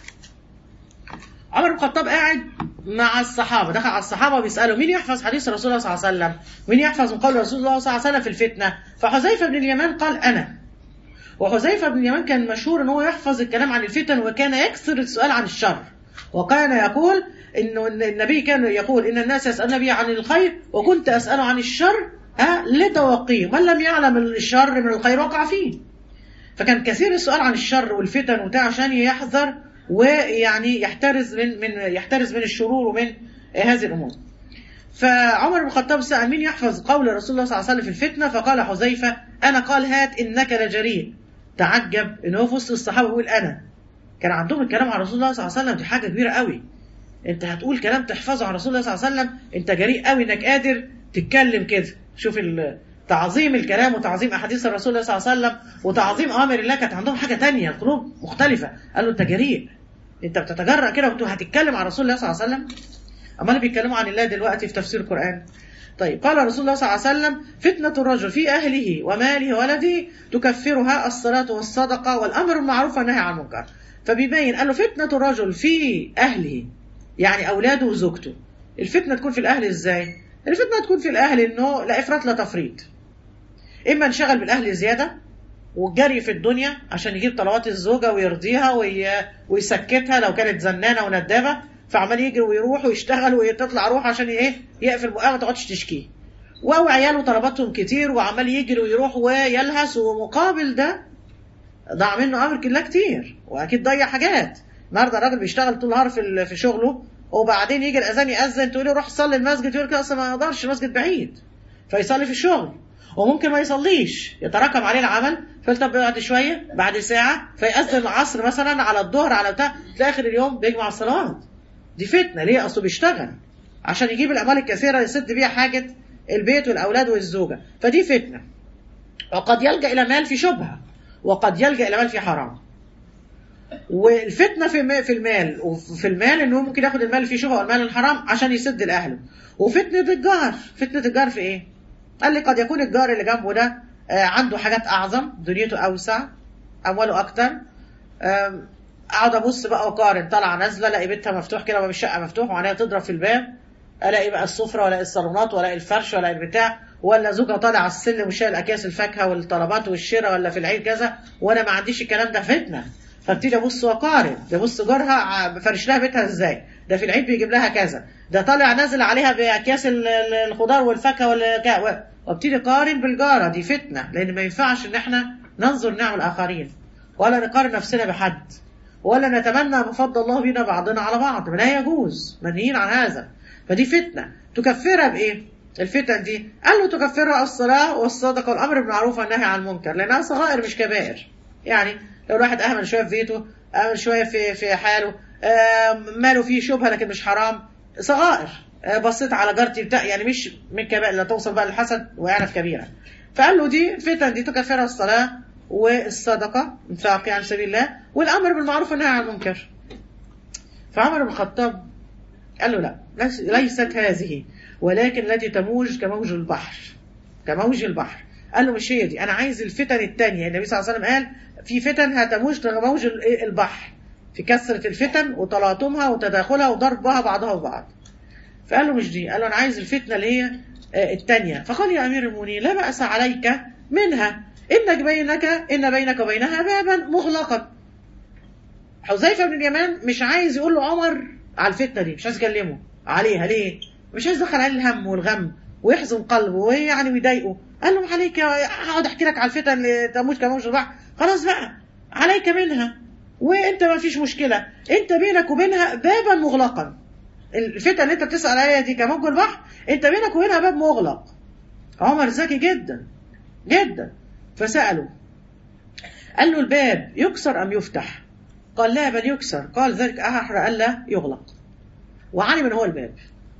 Speaker 1: عمر بن الخطاب قاعد مع الصحابة دخل على الصحابة وبيسألوا مين يحفظ حديث رسول الله صلى الله عليه وسلم مين يحفظ من قول رسول الله صلى الله عليه وسلم في الفتنة فحذيفة بن اليمان قال أنا وحذيفة بن اليمان كان مشهور ان هو يحفظ الكلام عن الفتن وكان يكثر السؤال عن الشر وكان يقول انه النبي كان يقول ان الناس يسالون النبي عن الخير وكنت اساله عن الشر ها لتوقيه من لم يعلم الشر من الخير وقع فيه فكان كثير السؤال عن الشر والفتن وبتاع عشان يحذر ويعني يحترز من من يحترز من الشرور ومن هذه الامور فعمر بن الخطاب سأل مين يحفظ قول رسول الله صلى الله عليه وسلم في الفتنة فقال حذيفة أنا قال هات إنك لجريء تعجب ان هو في وسط الصحابه بيقول انا كان عندهم الكلام عن رسول الله صلى الله عليه وسلم دي حاجه كبيره قوي انت هتقول كلام تحفظه عن رسول الله صلى الله عليه وسلم انت جريء قوي انك قادر تتكلم كده شوف تعظيم الكلام وتعظيم احاديث الرسول صلى الله عليه وسلم وتعظيم اوامر الله كانت عندهم حاجه تانية القلوب مختلفه قال له انت جريء انت بتتجرأ كده وهتتكلم عن رسول الله صلى الله عليه وسلم امال بيتكلموا عن الله دلوقتي في تفسير القران طيب قال رسول الله صلى الله عليه وسلم فتنة الرجل في أهله وماله وولده تكفرها الصلاة والصدقة والأمر بالمعروف والنهي عن المنكر فبيبين قال له فتنة الرجل في أهله يعني أولاده وزوجته الفتنة تكون في الأهل إزاي؟ الفتنة تكون في الأهل إنه لا إفراط لا تفريط إما انشغل بالأهل زيادة والجري في الدنيا عشان يجيب طلبات الزوجة ويرضيها وي... ويسكتها لو كانت زنانة وندابة فعمال يجري ويروح ويشتغل وتطلع روح عشان ايه يقفل بقها ما تقعدش تشكيه او عياله طلباتهم كتير وعمال يجري ويروح ويلهس ومقابل ده ضاع منه امر كلها كتير واكيد ضيع حاجات النهارده الراجل بيشتغل طول النهار في في شغله وبعدين يجي الاذان ياذن تقول له روح صلي المسجد يقول لك اصلا ما اقدرش المسجد بعيد فيصلي في الشغل وممكن ما يصليش يتراكم عليه العمل فطب بعد شويه بعد ساعه فيأذن العصر مثلا على الظهر على بتاع في اخر اليوم بيجمع الصلوات دي فتنه ليه اصله بيشتغل عشان يجيب الاموال الكثيره يسد بيها حاجه البيت والاولاد والزوجه فدي فتنه وقد يلجا الى مال في شبهه وقد يلجا الى مال في حرام والفتنه في في المال وفي المال انه ممكن ياخد المال في شبهه والمال الحرام عشان يسد لاهله وفتنه الجار فتنه الجار في ايه قال لي قد يكون الجار اللي جنبه ده آه، عنده حاجات اعظم دنيته اوسع امواله اكتر آم، اقعد ابص بقى واقارن طالعه نازله الاقي بيتها مفتوح كده باب الشقه مفتوح وعينيها تضرب في الباب الاقي بقى السفره ولا الصالونات ولا الفرش ولا البتاع ولا زوجها طالع على السلم وشايل اكياس الفاكهه والطلبات والشراء ولا في العيد كذا وانا ما عنديش الكلام ده فتنه فابتدي ابص واقارن ده بص جارها ع- فرش لها بيتها ازاي ده في العيد بيجيب لها كذا ده طالع نازل عليها باكياس ال- ال- الخضار والفاكهه والكا- و- وابتدي اقارن بالجاره دي فتنه لان ما ينفعش ان احنا ننظر نعم الاخرين ولا نقارن نفسنا بحد ولا نتمنى ان يفضل الله بينا بعضنا على بعض لا يجوز منهيين عن هذا فدي فتنه تكفرها بايه؟ الفتن دي قال له تكفرها الصلاه والصدقه والامر بالمعروف والنهي عن المنكر لانها صغائر مش كبائر يعني لو الواحد اهمل شويه في بيته اهمل شويه في في حاله آه، ماله فيه شبهه لكن مش حرام صغائر آه، بصيت على جارتي بتاع يعني مش من كبائر لا توصل بقى للحسد ويعرف في كبيره فقال له دي فتن دي تكفرها الصلاه والصدقه انفاق عن سبيل الله والامر بالمعروف والنهي عن المنكر فعمر بن الخطاب قال له لا ليس- ليست هذه ولكن التي تموج كموج البحر كموج البحر قال له مش هي دي انا عايز الفتن الثانيه النبي صلى الله عليه وسلم قال في فتن هتموج كموج ال- البحر في كثره الفتن وتلاطمها وتداخلها وضربها بعضها ببعض فقال له مش دي قال له انا عايز الفتنه اللي هي آه، الثانيه فقال يا امير المؤمنين لا باس عليك منها انك بينك ان بينك وبينها بابا مغلقا حذيفه بن اليمان مش عايز يقول له عمر على الفتنه دي مش عايز يكلمه عليها ليه؟ مش عايز يدخل عليه الهم والغم ويحزن قلبه ويعني ويضايقه قال له عليك يا- هقعد احكي لك على الفتن اللي تموج كموج البحر خلاص بقى عليك منها وانت ما فيش مشكله انت بينك وبينها بابا مغلقا الفتن اللي انت بتسال عليها دي كموج البحر انت بينك وبينها باب مغلق عمر ذكي جدا جدا فساله قال له الباب يكسر ام يفتح قال لا بل يكسر قال ذلك أحرى ألا يغلق وعلم من هو الباب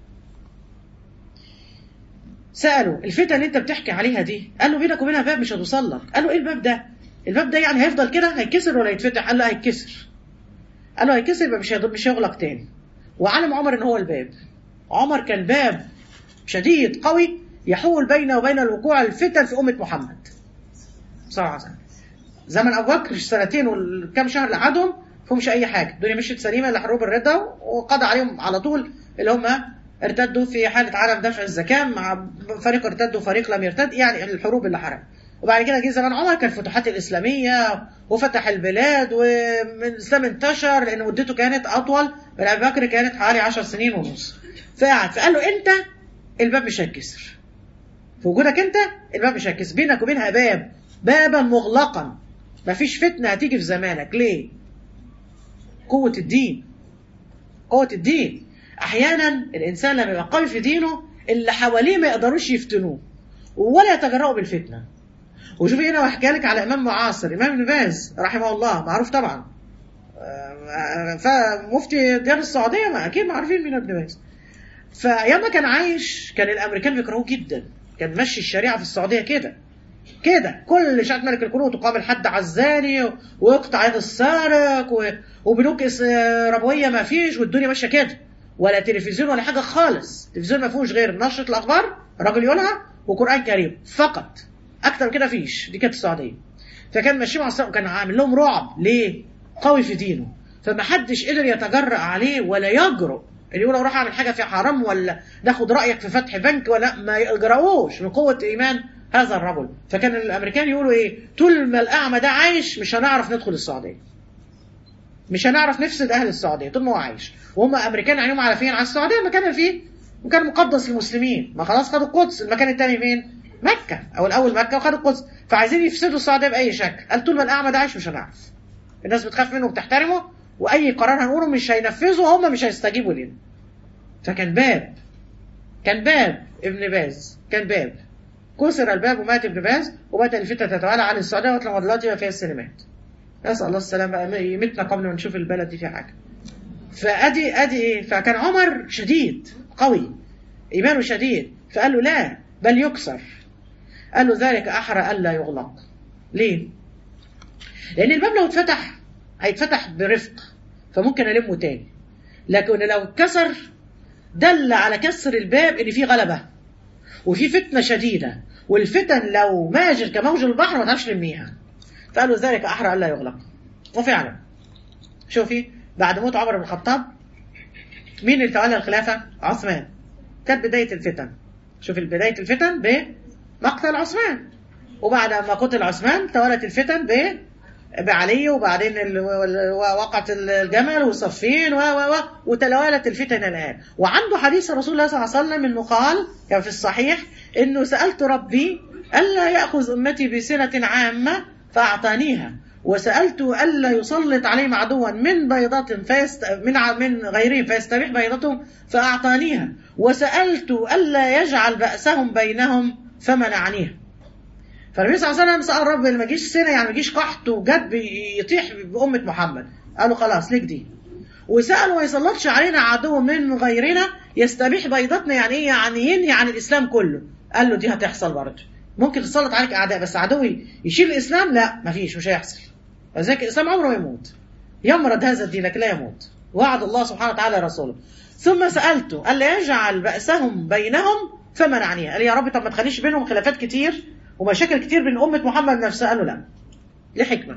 Speaker 1: سأله الفتن اللي انت بتحكي عليها دي قال له بينك وبينها باب مش هتوصل لك قال له ايه الباب ده الباب ده يعني هيفضل كده هيتكسر ولا يتفتح قال له هيتكسر قال له هيتكسر يبقى مش هيض- مش هيغلق تاني وعلم عمر ان هو الباب عمر كان باب شديد قوي يحول بينه وبين الوقوع الفتن في أمة محمد صلى الله عليه وسلم زمن ابو بكر السنتين والكام شهر اللي قعدهم فيهمش اي حاجه الدنيا مشيت سليمه لحروب الردة وقضى عليهم على طول اللي هم ارتدوا في حاله عدم دفع الزكاه مع فريق ارتد وفريق لم يرتد يعني الحروب اللي حرم وبعد كده جه زمان عمر كان الفتوحات الاسلاميه وفتح البلاد ومن الاسلام انتشر لان مدته كانت اطول من ابي بكر كانت حوالي 10 سنين ونص فقعد فقال له انت الباب مش هيتكسر في وجودك انت الباب مش هيتكسر بينك وبينها باب بابا مغلقا مفيش فتنة هتيجي في زمانك ليه قوة الدين قوة الدين أحيانا الإنسان لما يبقى قوي في دينه اللي حواليه ما يقدروش يفتنوه ولا يتجرؤوا بالفتنة وشوفي هنا واحكي لك على إمام معاصر إمام ابن باز رحمه الله معروف طبعا آه، فمفتي ديار السعودية ما أكيد معروفين مين ابن باز فأيام ما كان عايش كان الأمريكان بيكرهوه جدا كان ماشي الشريعة في السعودية كده كده كل شهادة ملك القروء تقام الحد عزاني ويقطع يد السارق و- وبنوك إس- ربوية ما فيش والدنيا ماشية كده ولا تلفزيون ولا حاجة خالص التلفزيون ما فيهوش غير نشرة الأخبار راجل يقولها وقرآن كريم فقط أكتر من كده فيش دي كانت السعودية فكان ماشي مع السلام وكان عامل لهم رعب ليه؟ قوي في دينه فما حدش قدر يتجرأ عليه ولا يجرؤ اللي يقول اروح اعمل حاجه في حرام ولا ناخد رايك في فتح بنك ولا ما يجرؤوش من قوه ايمان هذا الرجل فكان الامريكان يقولوا ايه طول ما الاعمى ده عايش مش هنعرف ندخل السعوديه مش هنعرف نفسد اهل السعوديه طول ما هو عايش وهم امريكان عينيهم على فين على السعوديه المكان اللي فيه مكان مقدس للمسلمين ما خلاص خدوا القدس المكان الثاني فين مكه او الاول مكه وخدوا القدس فعايزين يفسدوا السعوديه باي شكل قال طول ما الاعمى ده عايش مش هنعرف الناس بتخاف منه وبتحترمه واي قرار هنقوله مش هينفذه وهم مش هيستجيبوا لنا فكان باب كان باب ابن باز كان باب كسر الباب ومات ابن باز وبدأ الفتنة تتوالى عن السعودية وطلع دلوقتي بقى فيها السينمات نسأل الله السلامة بقى يمتنا قبل ما نشوف البلد دي فيها حاجة فأدي أدي إيه فكان عمر شديد قوي إيمانه شديد فقال له لا بل يكسر قال له ذلك أحرى ألا يغلق ليه؟ لأن الباب لو اتفتح هيتفتح برفق فممكن ألمه تاني لكن لو اتكسر دل على كسر الباب ان في غلبه وفي فتنه شديده والفتن لو ماجر كموج البحر ما تعرفش تلميها فقالوا ذلك احرى الا يغلق وفعلا شوفي بعد موت عمر بن الخطاب مين اللي تولى الخلافه عثمان كانت بدايه الفتن شوفي بدايه الفتن بمقتل عثمان وبعد ما قتل عثمان تولت الفتن ب بعلي وبعدين ال... وقعت الجمل وصفين و و و وتوالت الفتن الان وعنده حديث رسول الله صلى الله عليه وسلم انه قال كان في الصحيح انه سالت ربي الا ياخذ امتي بسنه عامه فاعطانيها وسالت الا يسلط عليهم عدوا من بيضة فيست من ع... من غيرهم فيستبيح بيضتهم فاعطانيها وسالت الا يجعل باسهم بينهم فمنعنيها فالنبي صلى الله عليه وسلم سأل رب ما يجيش سنة يعني ما يجيش قحط وجد يطيح بأمة محمد قالوا خلاص ليك دي وسأل وما يسلطش علينا عدو من غيرنا يستبيح بيضتنا يعني ايه يعني ينهي عن الإسلام كله قال له دي هتحصل برضه ممكن تسلط عليك أعداء بس عدو يشيل الإسلام لا مفيش مش هيحصل فذلك الإسلام عمره ما يموت يمرض هذا الدين لكن لا يموت وعد الله سبحانه وتعالى رسوله ثم سألته ألا يجعل بأسهم بينهم فمنعنيها قال يا رب طب ما تخليش بينهم خلافات كتير ومشاكل كتير بين أمة محمد نفسها قالوا لا لحكمة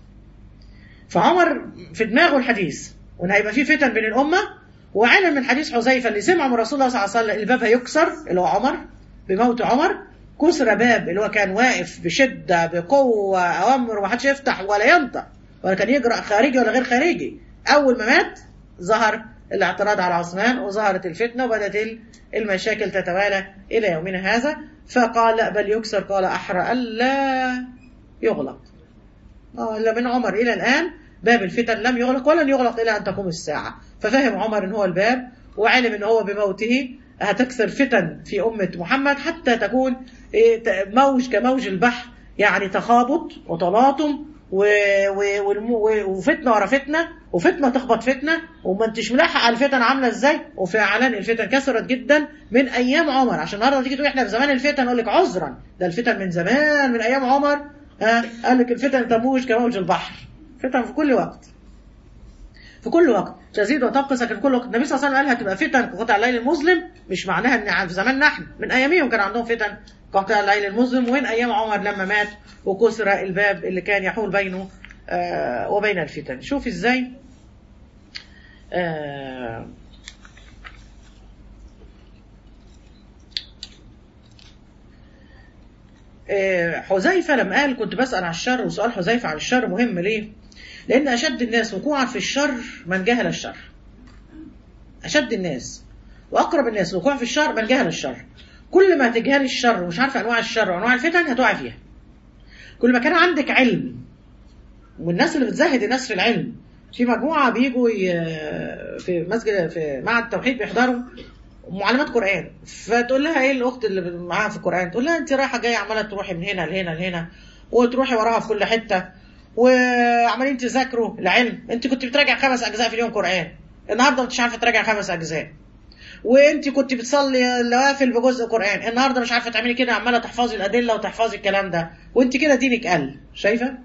Speaker 1: فعمر في دماغه الحديث وان هيبقى في فتن بين الأمة وعلم من حديث حذيفة اللي سمع من رسول الله صلى الله عليه وسلم الباب هيكسر اللي هو عمر بموت عمر كسر باب اللي هو كان واقف بشدة بقوة أوامر ومحدش يفتح ولا ينطق ولا كان يجرأ خارجي ولا غير خارجي أول ما مات ظهر الاعتراض على عثمان وظهرت الفتنة وبدأت المشاكل تتوالى إلى يومنا هذا فقال لا بل يكسر قال أحرى ألا يغلق إلا من عمر إلى الآن باب الفتن لم يغلق ولن يغلق إلى أن تقوم الساعة ففهم عمر أن هو الباب وعلم أن هو بموته هتكثر فتن في أمة محمد حتى تكون موج كموج البحر يعني تخابط وتلاطم و... و... وفتنه ورا فتنه وفتنه تخبط فتنه وما انتش ملاحق على الفتن عامله ازاي وفعلا الفتن كثرت جدا من ايام عمر عشان النهارده تيجي تقول احنا في زمان الفتن اقول لك عذرا ده الفتن من زمان من ايام عمر ها قال لك الفتن تموج كموج البحر فتن في كل وقت في كل وقت تزيد وتنقص لكن في كل وقت النبي صلى الله عليه وسلم قال هتبقى فتن كقطع الليل المظلم مش معناها ان في زماننا احنا من اياميهم كان عندهم فتن قطع الليل المظلم وين ايام عمر لما مات وكسر الباب اللي كان يحول بينه آه وبين الفتن شوف ازاي آه آه حذيفة لما قال كنت بسأل عن الشر وسؤال حذيفة عن الشر مهم ليه؟ لأن أشد الناس وقوعا في الشر من جهل الشر. أشد الناس وأقرب الناس وقوعا في الشر من جهل الشر. كل ما تجهل الشر ومش عارفه انواع الشر وانواع الفتن هتقع فيها كل ما كان عندك علم والناس اللي بتزهد الناس في العلم في مجموعه بيجوا في مسجد في معهد التوحيد بيحضروا معلمات قران فتقول لها ايه الاخت اللي معاها في القران تقول لها انت رايحه جايه عماله تروحي من هنا لهنا لهنا وتروحي وراها في كل حته وعمالين تذاكروا العلم انت كنت بتراجع خمس اجزاء في اليوم قران النهارده مش عارفه تراجع خمس اجزاء وانت كنت بتصلي النوافل بجزء قران النهارده مش عارفه تعملي كده عماله تحفظي الادله وتحفظي الكلام ده وانت كده دينك قل شايفه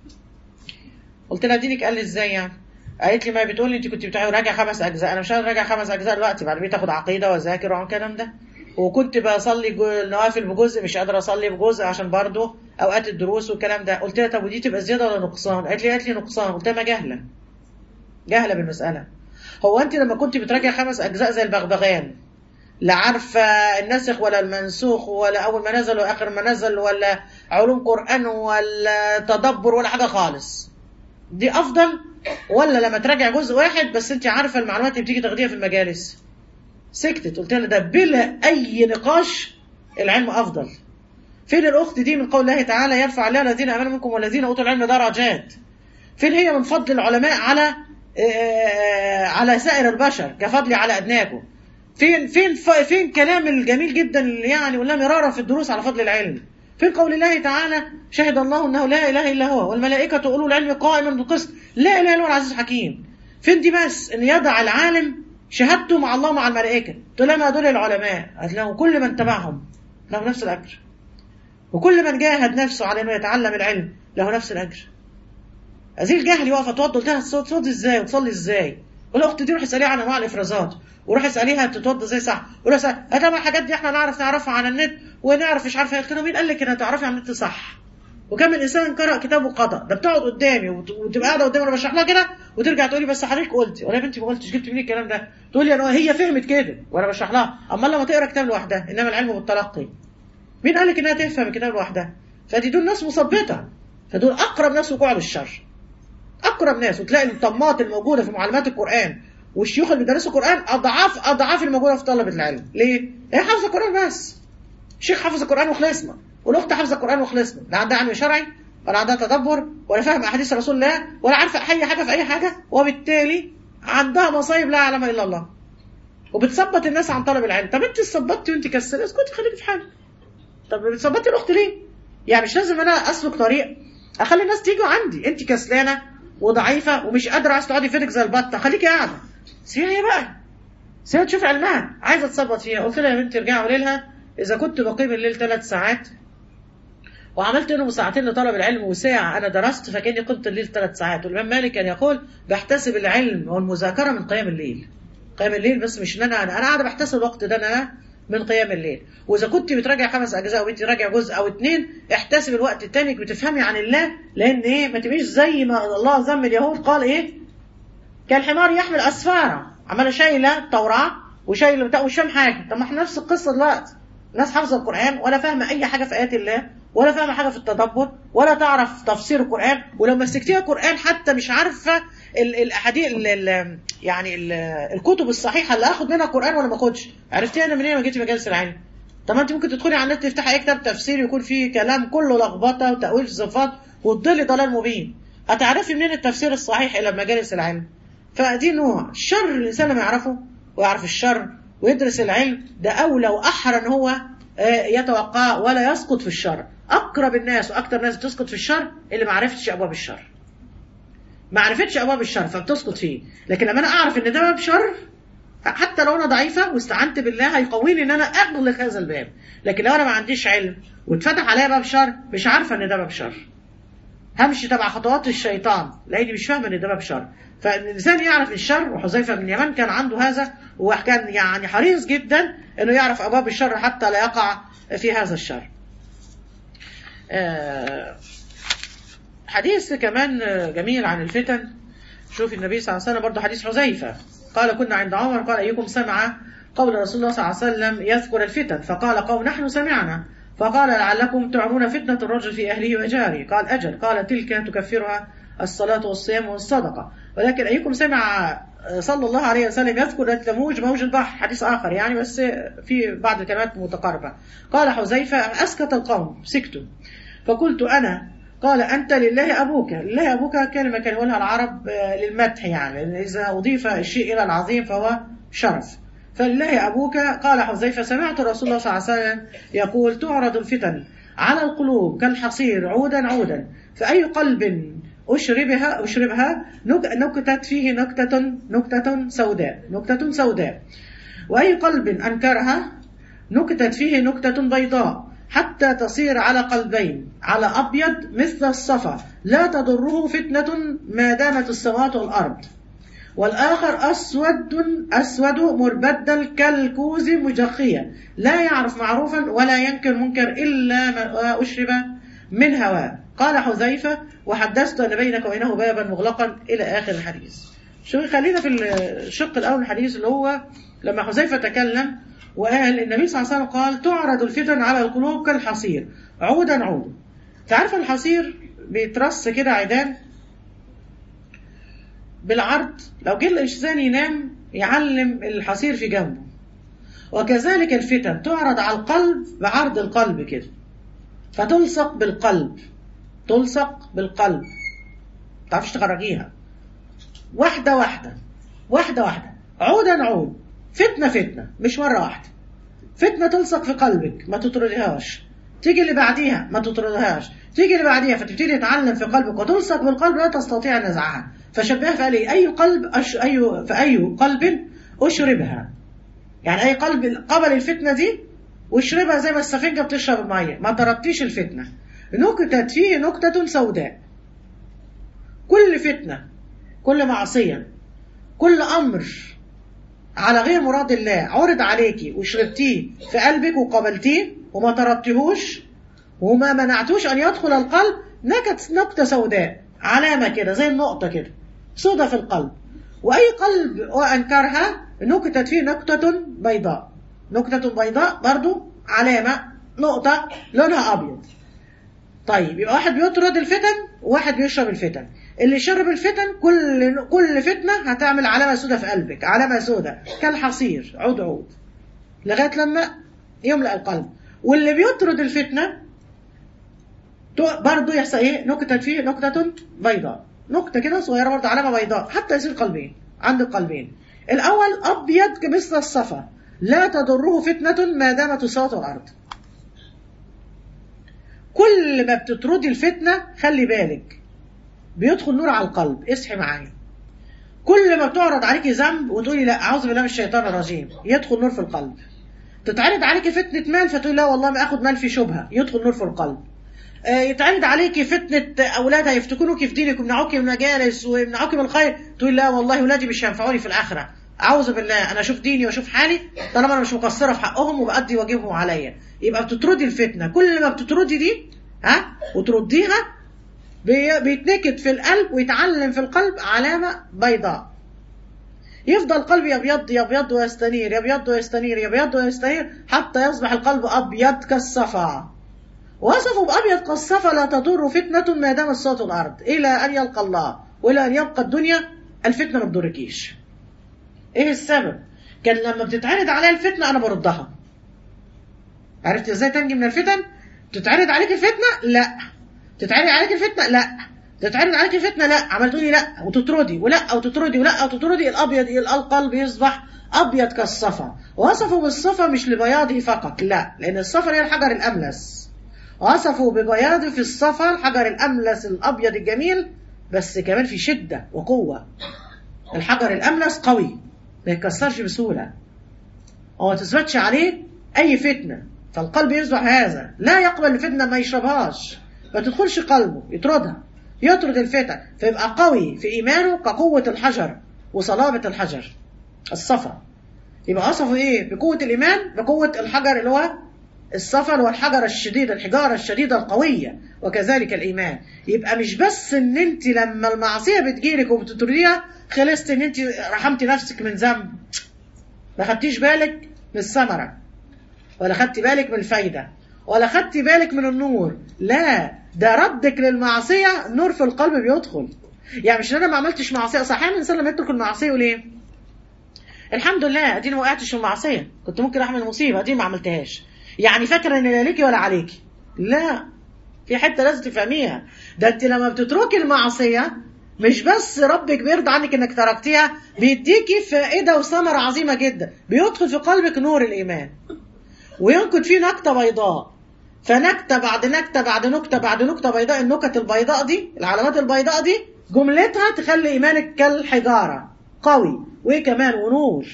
Speaker 1: قلت لها دينك قل ازاي يعني قالت لي ما بتقول لي انت كنت بتراجع خمس اجزاء انا مش قادر اراجع خمس اجزاء دلوقتي بعد بقيت اخد عقيده واذاكر والكلام ده وكنت بصلي النوافل بجزء مش قادره اصلي بجزء عشان برضه اوقات الدروس والكلام ده قلت لها طب ودي تبقى زياده ولا نقصان قالت لي قالت لي نقصان قلت لها ما جاهله جاهله بالمساله هو انت لما كنت بتراجع خمس اجزاء زي البغبغان لا عارفه الناسخ ولا المنسوخ ولا اول ما نزل واخر ما نزل ولا علوم قران ولا تدبر ولا حاجه خالص دي افضل ولا لما تراجع جزء واحد بس انت عارفه المعلومات اللي بتيجي تاخديها في المجالس سكتت قلت لها ده بلا اي نقاش العلم افضل فين الاخت دي من قول الله تعالى يرفع الله الذين امنوا منكم والذين اوتوا العلم درجات فين هي من فضل العلماء على على سائر البشر كفضلي على ادناكم فين فين فين كلام الجميل جدا اللي يعني ولا مرارا في الدروس على فضل العلم فين قول الله تعالى شهد الله انه لا اله الا هو والملائكه اولو العلم قائما بالقسط لا اله الا هو العزيز الحكيم فين دي بس ان يضع العالم شهادته مع الله مع الملائكه تقول ما دول العلماء له كل من تبعهم له نفس الاجر وكل من جاهد نفسه على انه يتعلم العلم له نفس الاجر هذه الجهل يقف اتوضى قلت لها تصلي ازاي وتصلي ازاي والاخت دي روح اساليها عن انواع الافرازات وروح اساليها تتوضى ازاي صح وروح اسالها طبعا الحاجات دي احنا نعرف نعرفها على النت ونعرف مش عارفه قلت له مين قال لك انها تعرفي عن النت صح وكم من انسان قرأ كتاب وقطع ده بتقعد قدامي وت- وتبقى قاعده قدامي وانا بشرح لها كده وترجع تقول لي بس حضرتك قلتي ولا يا بنتي ما قلتش جبت منين الكلام ده تقول لي انا هي فهمت كده وانا بشرح لها اما لما تقرا كتاب لوحدها انما العلم بالتلقي مين قال لك انها تفهم الكتاب لوحدها فدي دول ناس مثبطه فدول اقرب ناس وقوع للشر اقرب ناس وتلاقي الطماط الموجوده في معلومات القران والشيوخ اللي بيدرسوا القران اضعاف اضعاف الموجوده في طلبه العلم ليه هي حافظه القران بس الشيخ حافظ القران وخلصنا والاخت حافظه القران وخلصنا لا عندها علم شرعي ولا عندها تدبر ولا فاهم احاديث رسول الله ولا عارفه اي حاجه في اي حاجه وبالتالي عندها مصايب لا يعلمها الا الله وبتثبت الناس عن طلب العلم طب انت ثبتي وانت كسلت اسكتي خليكي في حالك طب بتثبتي الاخت ليه يعني مش لازم انا اسلك طريق اخلي الناس تيجوا عندي انت كسلانه وضعيفه ومش قادره عايز تقعدي فينك زي البطه خليكي قاعده سيبها هي بقى سيبها تشوف علمها عايزه تثبت فيها قلت لها يا بنتي ارجعي قولي لها اذا كنت بقيم الليل ثلاث ساعات وعملت منهم ساعتين لطلب العلم وساعة أنا درست فكأني قمت الليل ثلاث ساعات والإمام مالك كان يقول بحتسب العلم والمذاكرة من قيام الليل قيام الليل بس مش إن أنا أنا أنا قاعدة بحتسب الوقت ده أنا من قيام الليل وإذا كنت بتراجع خمس أجزاء وأنت راجع جزء أو اتنين احتسب الوقت التاني بتفهمي عن الله لأن إيه ما تبقيش زي ما الله ذم اليهود قال إيه كالحمار يحمل أسفارا عمالة شايلة التوراة وشايلة بتاع ومش فاهم حاجة طب ما احنا نفس القصة دلوقتي ناس حافظة القرآن ولا فاهمة أي حاجة في آيات الله ولا فاهمة حاجة في التدبر ولا تعرف تفسير القرآن ولو مسكتيها قرآن حتى مش عارفة ال- الأحاديث ال- ال- يعني ال- الكتب الصحيحة اللي آخد منها قرآن ولا ما آخدش عرفتيها أنا منين ما جيتي مجالس العلم طب ما أنت ممكن تدخلي على النت تفتحي أي كتاب تفسير يكون فيه كلام كله لخبطة وتأويل صفات وتضلي ضلال مبين هتعرفي منين التفسير الصحيح إلى مجالس العلم فدي نوع الشر الإنسان لما يعرفه ويعرف الشر ويدرس العلم ده أولى وأحرى إن هو آه، يتوقع ولا يسقط في الشر أقرب الناس وأكثر ناس بتسقط في الشر اللي ما عرفتش أبواب الشر ما عرفتش أبواب الشر فبتسقط فيه لكن لما أنا أعرف إن ده باب شر حتى لو أنا ضعيفة واستعنت بالله هيقويني إن أنا أغلق هذا الباب لكن لو أنا ما عنديش علم واتفتح عليا باب شر مش عارفة إن ده باب شر همشي تبع خطوات الشيطان لاني مش فاهمه ان ده باب شر فالانسان يعرف الشر وحذيفه بن اليمان كان عنده هذا وكان يعني حريص جدا انه يعرف ابواب الشر حتى لا يقع في هذا الشر آه، حديث كمان جميل عن الفتن شوف النبي صلى الله عليه وسلم برضه حديث حذيفه قال كنا عند عمر قال ايكم سمع قول رسول الله صلى الله عليه وسلم يذكر الفتن فقال قوم نحن سمعنا فقال لعلكم تعرون فتنة الرجل في أهله وجاره قال أجل قال تلك تكفرها الصلاة والصيام والصدقة ولكن أيكم سمع صلى الله عليه وسلم يذكر التموج موج البحر حديث آخر يعني بس في بعض الكلمات متقاربة قال حذيفة أسكت القوم سكتوا فقلت أنا قال أنت لله أبوك لله أبوك كلمة كان يقولها العرب آه، للمدح يعني لأن إذا أضيف الشيء إلى العظيم فهو شرف فلله أبوك قال حذيفة سمعت رسول الله صلى الله عليه وسلم يقول تعرض الفتن على القلوب كالحصير عودا عودا فأي قلب أشربها أشربها نك- نكتت فيه نكتة نكتة سوداء نكتة سوداء وأي قلب أنكرها نكتت فيه نكتة بيضاء حتى تصير على قلبين على أبيض مثل الصفا لا تضره فتنة ما دامت السماوات والأرض والآخر أسود أسود مربدا كالكوز مجخيا لا يعرف معروفا ولا ينكر منكر إلا ما أشرب من هواء قال حذيفة وحدثت أن بينك وبينه بابا مغلقا إلى آخر الحديث شو خلينا في الشق الأول من الحديث اللي هو لما حذيفة تكلم وقال النبي صلى الله عليه وسلم قال تعرض الفتن على القلوب كالحصير عودا عودا تعرف الحصير بيترص كده عيدان بالعرض لو جه الإنسان ينام يعلم الحصير في جنبه وكذلك الفتن تعرض على القلب بعرض القلب كده فتلصق بالقلب تلصق بالقلب تعرفش تخرجيها واحدة واحدة واحدة واحدة عودا عود فتنة فتنة مش مرة واحدة فتنة تلصق في قلبك ما تطردهاش تيجي اللي بعديها ما تطردهاش تيجي اللي بعديها فتبتدي تتعلم في قلبك وتلصق بالقلب لا تستطيع نزعها فشبهها فقال لي أي قلب أش... أي فأي قلب أشربها يعني أي قلب قبل الفتنة دي واشربها زي ما السفنجة بتشرب المية ما طردتيش الفتنة نكتت فيه نكتة سوداء كل فتنة كل معصية كل أمر على غير مراد الله عرض عليكي وشربتيه في قلبك وقبلتيه وما طردتهوش وما منعتوش ان يدخل القلب نكت نكته سوداء علامه كده زي النقطه كده سودة في القلب واي قلب وانكرها نكتت فيه نكته بيضاء نكته بيضاء برضو علامه نقطه لونها ابيض طيب يبقى واحد بيطرد الفتن وواحد بيشرب الفتن اللي شرب الفتن كل كل فتنه هتعمل علامه سودة في قلبك علامه سودة كالحصير عود عود لغايه لما يملا القلب واللي بيطرد الفتنه برضه يحصل ايه نكتة فيه نكتة بيضاء نكتة كده صغيرة برضه علامة بيضاء حتى يصير قلبين عند القلبين الأول أبيض كمثل الصفا لا تضره فتنة ما دامت السماوات والأرض كل ما بتطردي الفتنة خلي بالك بيدخل نور على القلب اصحي معايا كل ما بتعرض عليكي ذنب وتقولي لا اعوذ بالله من الشيطان الرجيم يدخل نور في القلب تتعرض عليكي فتنة مال فتقولي لا والله ما اخد مال في شبهة يدخل نور في القلب يتعرض عليكي فتنة أولاد هيفتكروك في دينك ويمنعوك من المجالس ويمنعوك من الخير تقول لا والله ولادي مش هينفعوني في الآخرة أعوذ بالله أنا أشوف ديني وأشوف حالي طالما أنا مش مقصرة في حقهم وبأدي واجبهم عليا يبقى بتطردي الفتنة كل ما بتطردي دي ها وترديها بيتنكت في القلب ويتعلم في القلب علامة بيضاء يفضل القلب يبيض يبيض ويستنير يبيض ويستنير يبيض ويستنير حتى يصبح القلب أبيض كالصفا وصفوا بأبيض كالصفا لا تضر فتنة ما دام الصوت الأرض إلى أن يلقى الله وإلى أن يبقى الدنيا الفتنة ما تضركيش إيه السبب؟ كان لما بتتعرض عليها الفتنة أنا بردها عرفت إزاي تنجي من الفتن؟ تتعرض عليك الفتنة؟ لا تتعرض عليك الفتنة؟ لا تتعرض عليك الفتنة؟ لا عملتوني لا وتطردي ولا وتطردي ولا وتطردي الأبيض القلب يصبح أبيض كالصفا وصفوا بالصفا مش لبياضه فقط لا لأن الصفا هي الحجر الأملس وصفوا ببياض في الصفا الحجر الأملس الأبيض الجميل بس كمان في شدة وقوة الحجر الأملس قوي ما يتكسرش بسهولة وما تثبتش عليه أي فتنة فالقلب يصبح هذا لا يقبل الفتنة ما يشربهاش ما تدخلش قلبه يطردها يطرد الفتن فيبقى قوي في إيمانه كقوة الحجر وصلابة الحجر الصفا يبقى وصفوا إيه بقوة الإيمان بقوة الحجر اللي هو الصفر والحجر الشديد الحجارة الشديدة القوية وكذلك الإيمان يبقى مش بس ان انت لما المعصية بتجيلك وبتطرديها خلصت ان انت رحمتي نفسك من ذنب ما خدتيش بالك من الثمرة ولا خدتي بالك من الفايدة ولا خدتي بالك من النور لا ده ردك للمعصية نور في القلب بيدخل يعني مش انا ما عملتش معصية صح احيانا الانسان لما يترك المعصية يقول ايه الحمد لله اديني ما وقعتش في المعصية كنت ممكن اعمل مصيبة اديني ما عملتهاش يعني فاكره ان لا ليكي ولا عليكي لا في حته لازم تفهميها ده انت لما بتتركي المعصيه مش بس ربك بيرضى عنك انك تركتيها بيديكي فائده وثمره عظيمه جدا بيدخل في قلبك نور الايمان وينكت فيه نكته بيضاء فنكته بعد نكته بعد نكته بعد نكته بيضاء النكت البيضاء دي العلامات البيضاء دي جملتها تخلي ايمانك كالحجاره قوي وايه كمان ونور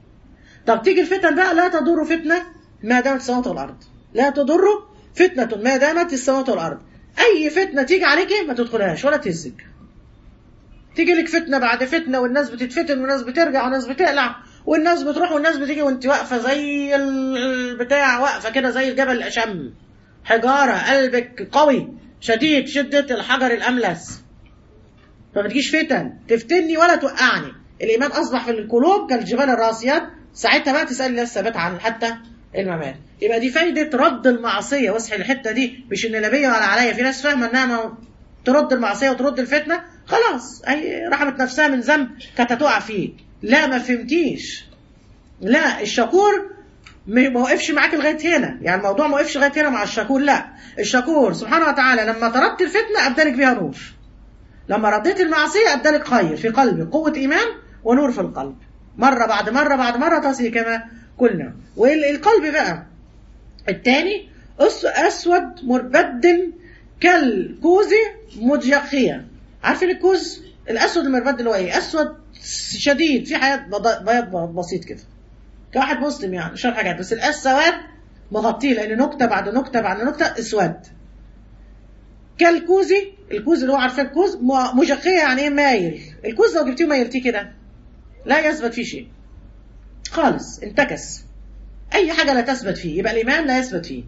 Speaker 1: طب تيجي الفتن بقى لا تضر فتنه ما دامت السماوات والارض لا تضر فتنه ما دامت السماوات والارض اي فتنه تيجي عليكي ما تدخلهاش ولا تهزك تيجي لك فتنه بعد فتنه والناس بتتفتن والناس بترجع والناس بتقلع والناس بتروح والناس بتيجي وانت واقفه زي البتاع واقفه كده زي الجبل الاشم حجاره قلبك قوي شديد شده الحجر الاملس فما تجيش فتن تفتني ولا توقعني الايمان اصبح في القلوب كالجبال الراسيات ساعتها بقى تسالي الله الثبات عن حتى الممات يبقى دي فايدة رد المعصية واصحي الحتة دي مش ان نبيه ولا عليا في ناس فاهمة انها ترد المعصية وترد الفتنة خلاص اي رحمت نفسها من ذنب كانت هتقع فيه لا ما فهمتيش لا الشكور ما وقفش معاك لغايه هنا يعني الموضوع ما وقفش لغايه هنا مع الشكور لا الشكور سبحانه وتعالى لما طردت الفتنه ابدلك بها نور لما رديت المعصيه ابدلك خير في قلبك قوه ايمان ونور في القلب مره بعد مره بعد مره تصل كما قلنا والقلب بقى الثاني اسود مربد كالكوز مجخية عارفين الكوز الاسود المربد اللي هو ايه اسود شديد في حياه بياض بسيط كده كواحد مسلم يعني مش حاجات بس السواد مغطيه لان نكته بعد نكته بعد نكته اسود كالكوزي الكوز اللي هو عارفين الكوز مجخية يعني ايه مايل الكوز لو جبتيه مايلتيه كده لا يثبت فيه شيء خالص انتكس اي حاجه لا تثبت فيه يبقى الايمان لا يثبت فيه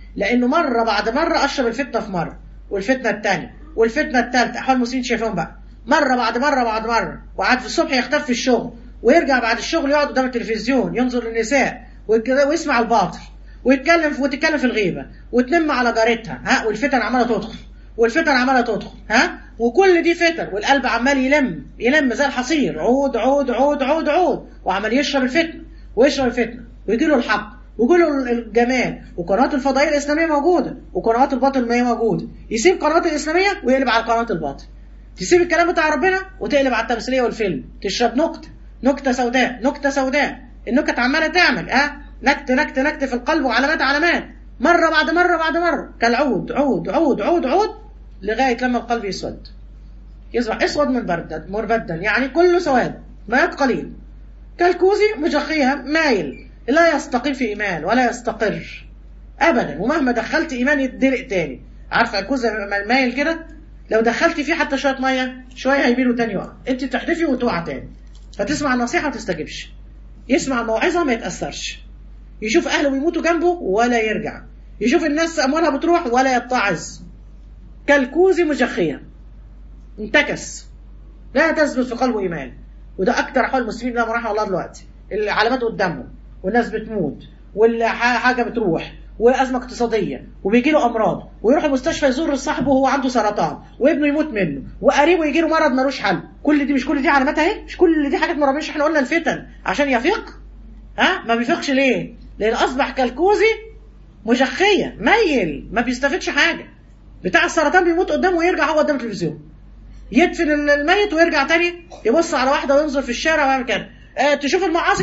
Speaker 1: لانه مره بعد مره اشرب الفتنه في مره والفتنه الثانيه والفتنه الثالثه احوال المسلمين شايفهم بقى مره بعد مره بعد مره وقعد في الصبح يختفي في الشغل ويرجع بعد الشغل يقعد قدام التلفزيون ينظر للنساء ويك- ويسمع الباطل ويتكلم وتتكلم في الغيبه وتنم على جارتها ها والفتن عماله تدخل والفتن عماله تدخل ها وكل دي فتن والقلب عمال يلم يلم زي الحصير عود عود عود عود عود وعمال يشرب الفتنه ويشرب الفتنه ويجي له الحق ويجي له الجمال وقنوات الفضائيه الاسلاميه موجوده وقنوات الباطل ما هي موجوده يسيب قنوات الاسلاميه ويقلب على قنوات الباطل تسيب الكلام بتاع ربنا وتقلب على التمثيليه والفيلم تشرب نكته نكته سوداء نكته سوداء النكت عماله تعمل اه نكت نكت نكت في القلب وعلامات علامات مره بعد مره بعد مره كالعود عود عود عود عود لغايه لما القلب يسود يصبح اسود من بردا مربدا يعني كله سواد ماء قليل كالكوزي مجخيها مايل لا يستقيم في ايمان ولا يستقر ابدا ومهما دخلت ايمان يتدلق تاني عارفه الكوز لما مايل كده لو دخلتي فيه حتى شويه ميه شويه هيميل وتاني يقع انت تحدفي وتقع تاني فتسمع النصيحه ما تستجبش يسمع الموعظه ما يتاثرش يشوف اهله بيموتوا جنبه ولا يرجع يشوف الناس اموالها بتروح ولا يتعظ كالكوز مجخيه انتكس لا تثبت في قلبه ايمان وده اكتر احوال المسلمين لهم رحمه الله دلوقتي العلامات قدامهم والناس بتموت والحاجه بتروح وازمه اقتصاديه وبيجي له امراض ويروح المستشفى يزور صاحبه وهو عنده سرطان وابنه يموت منه وقريبه يجي له مرض ملوش حل كل دي مش كل دي علامات اهي مش كل دي حاجات ما ربناش احنا قلنا الفتن عشان يفيق ها ما بيفيقش ليه لان اصبح كالكوزي مجخيه ميل ما بيستفدش حاجه بتاع السرطان بيموت قدامه ويرجع هو قدام التلفزيون يدفن الميت ويرجع تاني يبص على واحده وينظر في الشارع ويعمل كده آه تشوف المعاصي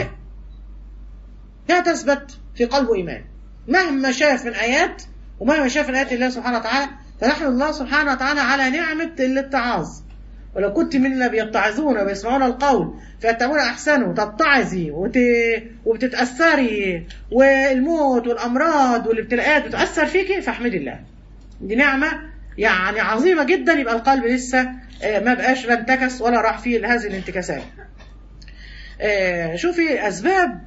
Speaker 1: لا تثبت في قلبه ايمان مهما شاف من ايات ومهما شاف من ايات الله سبحانه وتعالى فنحمد الله سبحانه وتعالى على نعمه الاتعاظ ولو كنت من اللي بيتعظون وبيسمعون القول فيتبعون احسنه تتعظي وت... وبتتاثري والموت والامراض والابتلاءات بتاثر فيكي فاحمدي الله دي نعمه يعني عظيمه جدا يبقى القلب لسه ما بقاش لا انتكس ولا راح فيه هذه الانتكاسات شوفي اسباب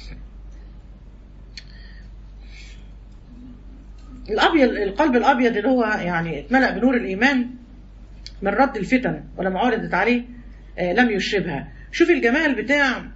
Speaker 1: الابيض القلب الابيض اللي هو يعني اتملأ بنور الايمان من رد الفتن ولما عرضت عليه لم يشربها شوفي الجمال بتاع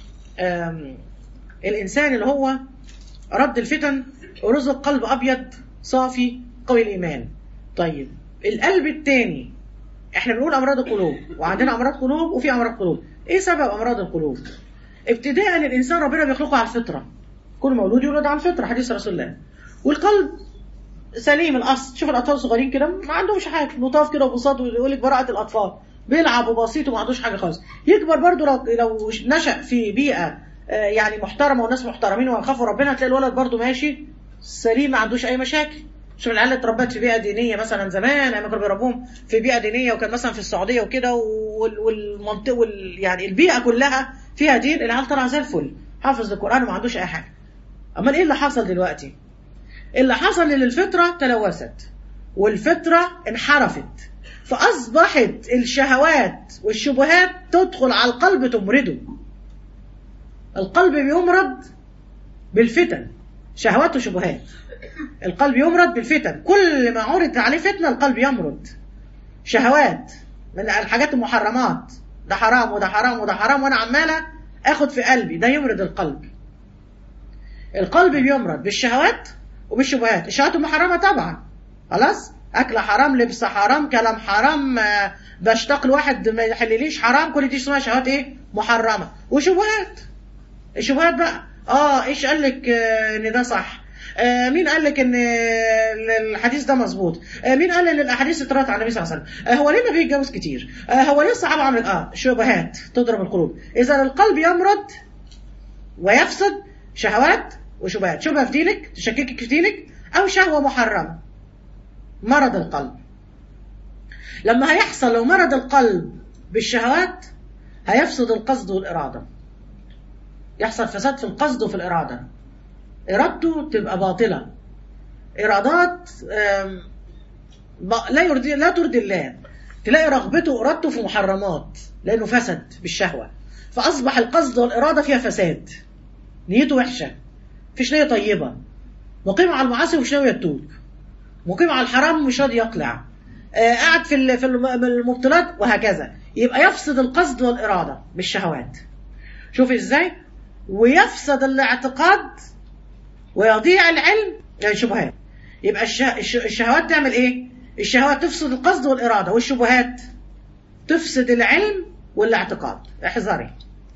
Speaker 1: الانسان اللي هو رد الفتن ورزق قلب ابيض صافي قوي الايمان طيب القلب الثاني احنا بنقول امراض القلوب وعندنا امراض قلوب وفي امراض قلوب ايه سبب امراض القلوب ابتداء الانسان ربنا بيخلقه على الفطره كل مولود يولد على الفطره حديث رسول الله والقلب سليم الاصل شوف الاطفال الصغيرين كده ما عندهمش حاجه لطاف كده وبساط ويقول لك براءه الاطفال بيلعب وبسيط وما عندوش حاجه خالص يكبر برضه لو لو نشا في بيئه يعني محترمه وناس محترمين ويخافوا ربنا هتلاقي الولد برضه ماشي سليم ما عندوش اي مشاكل شوف العيال اللي اتربت في بيئه دينيه مثلا زمان ايام كانوا بيربوهم في بيئه دينيه وكان مثلا في السعوديه وكده والمنطقه وال يعني البيئه كلها فيها دين العيال طالعه زي الفل حافظ القران وما عندوش اي حاجه امال ايه اللي حصل دلوقتي اللي حصل ان الفطره تلوثت والفطره انحرفت فاصبحت الشهوات والشبهات تدخل على القلب تمرده القلب بيمرض بالفتن شهوات وشبهات القلب يمرض بالفتن كل ما عرض عليه فتنه القلب يمرض شهوات من الحاجات المحرمات ده حرام وده حرام وده حرام وانا عماله اخد في قلبي ده يمرض القلب القلب بيمرض بالشهوات وبالشبهات الشهوات المحرمه طبعا خلاص اكل حرام لبس حرام كلام حرام بشتاق لواحد ما يحلليش حرام كل دي اسمها شهوات ايه محرمه وشبهات الشبهات بقى اه ايش قال لك آه ان ده صح آه مين قال لك ان الحديث ده مظبوط آه مين قال ان الاحاديث اترات على النبي صلى الله عليه وسلم آه هو ليه النبي اتجوز كتير آه هو ليه الصحابه عملوا اه شبهات تضرب القلوب اذا القلب يمرض ويفسد شهوات وشبهات شبهه في دينك تشككك في دينك او شهوه محرمه مرض القلب لما هيحصل لو مرض القلب بالشهوات هيفسد القصد والاراده يحصل فساد في القصد وفي الاراده ارادته تبقى باطله ارادات لا يرضي لا ترضي الله تلاقي رغبته وارادته في محرمات لانه فسد بالشهوه فاصبح القصد والاراده فيها فساد نيته وحشه مفيش نيه طيبه
Speaker 2: مقيم على المعاصي ومش ناوي يتوب مقيم على الحرام ومش راضي يقلع آه، قاعد في ال- في الم- المبطلات وهكذا يبقى يفسد القصد والاراده بالشهوات شوف ازاي ويفسد الاعتقاد ويضيع العلم يعني شبهات يبقى الشه- الش- الشهوات تعمل ايه الشهوات تفسد القصد والاراده والشبهات تفسد العلم والاعتقاد احذري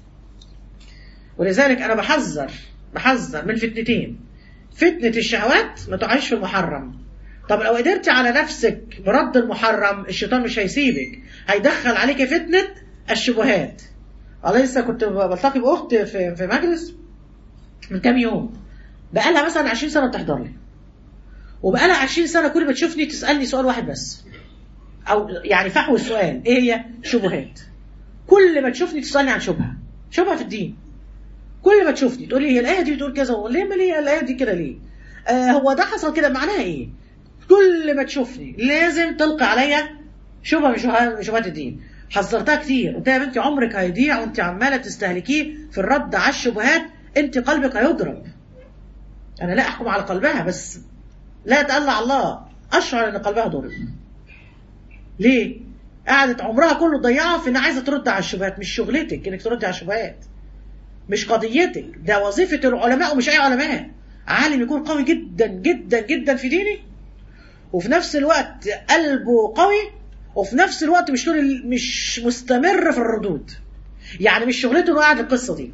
Speaker 2: ولذلك انا بحذر بحذر من فتنتين فتنه الشهوات ما تقعيش في المحرم طب لو قدرت على نفسك برد المحرم الشيطان مش هيسيبك هيدخل عليك فتنه الشبهات انا لسه كنت بلتقي باخت في في مجلس من كام يوم بقالها مثلا 20 سنه بتحضر لي وبقالها 20 سنه كل ما تشوفني تسالني سؤال واحد بس او يعني فحوى السؤال ايه هي شبهات كل ما تشوفني تسالني عن شبهه شبهه في الدين كل ما تشوفني تقول لي هي الايه دي بتقول كذا ليه ما ليه الايه دي كده ليه آه هو ده حصل كده معناها ايه كل ما تشوفني لازم تلقي عليا شبهه من شبهات من شبهات الدين حذرتها كتير قلت لها يا بنتي عمرك هيضيع وانت عماله تستهلكيه في الرد على الشبهات انت قلبك هيضرب انا لا احكم على قلبها بس لا اتألى على الله اشعر ان قلبها ضرب ليه قعدت عمرها كله ضيعها في انها عايزه ترد على الشبهات مش شغلتك انك ترد على الشبهات مش قضيتك ده وظيفه العلماء ومش اي علماء عالم يكون قوي جدا جدا جدا في دينه وفي نفس الوقت قلبه قوي وفي نفس الوقت مش طول مش مستمر في الردود يعني مش شغلته انه قاعد القصه دي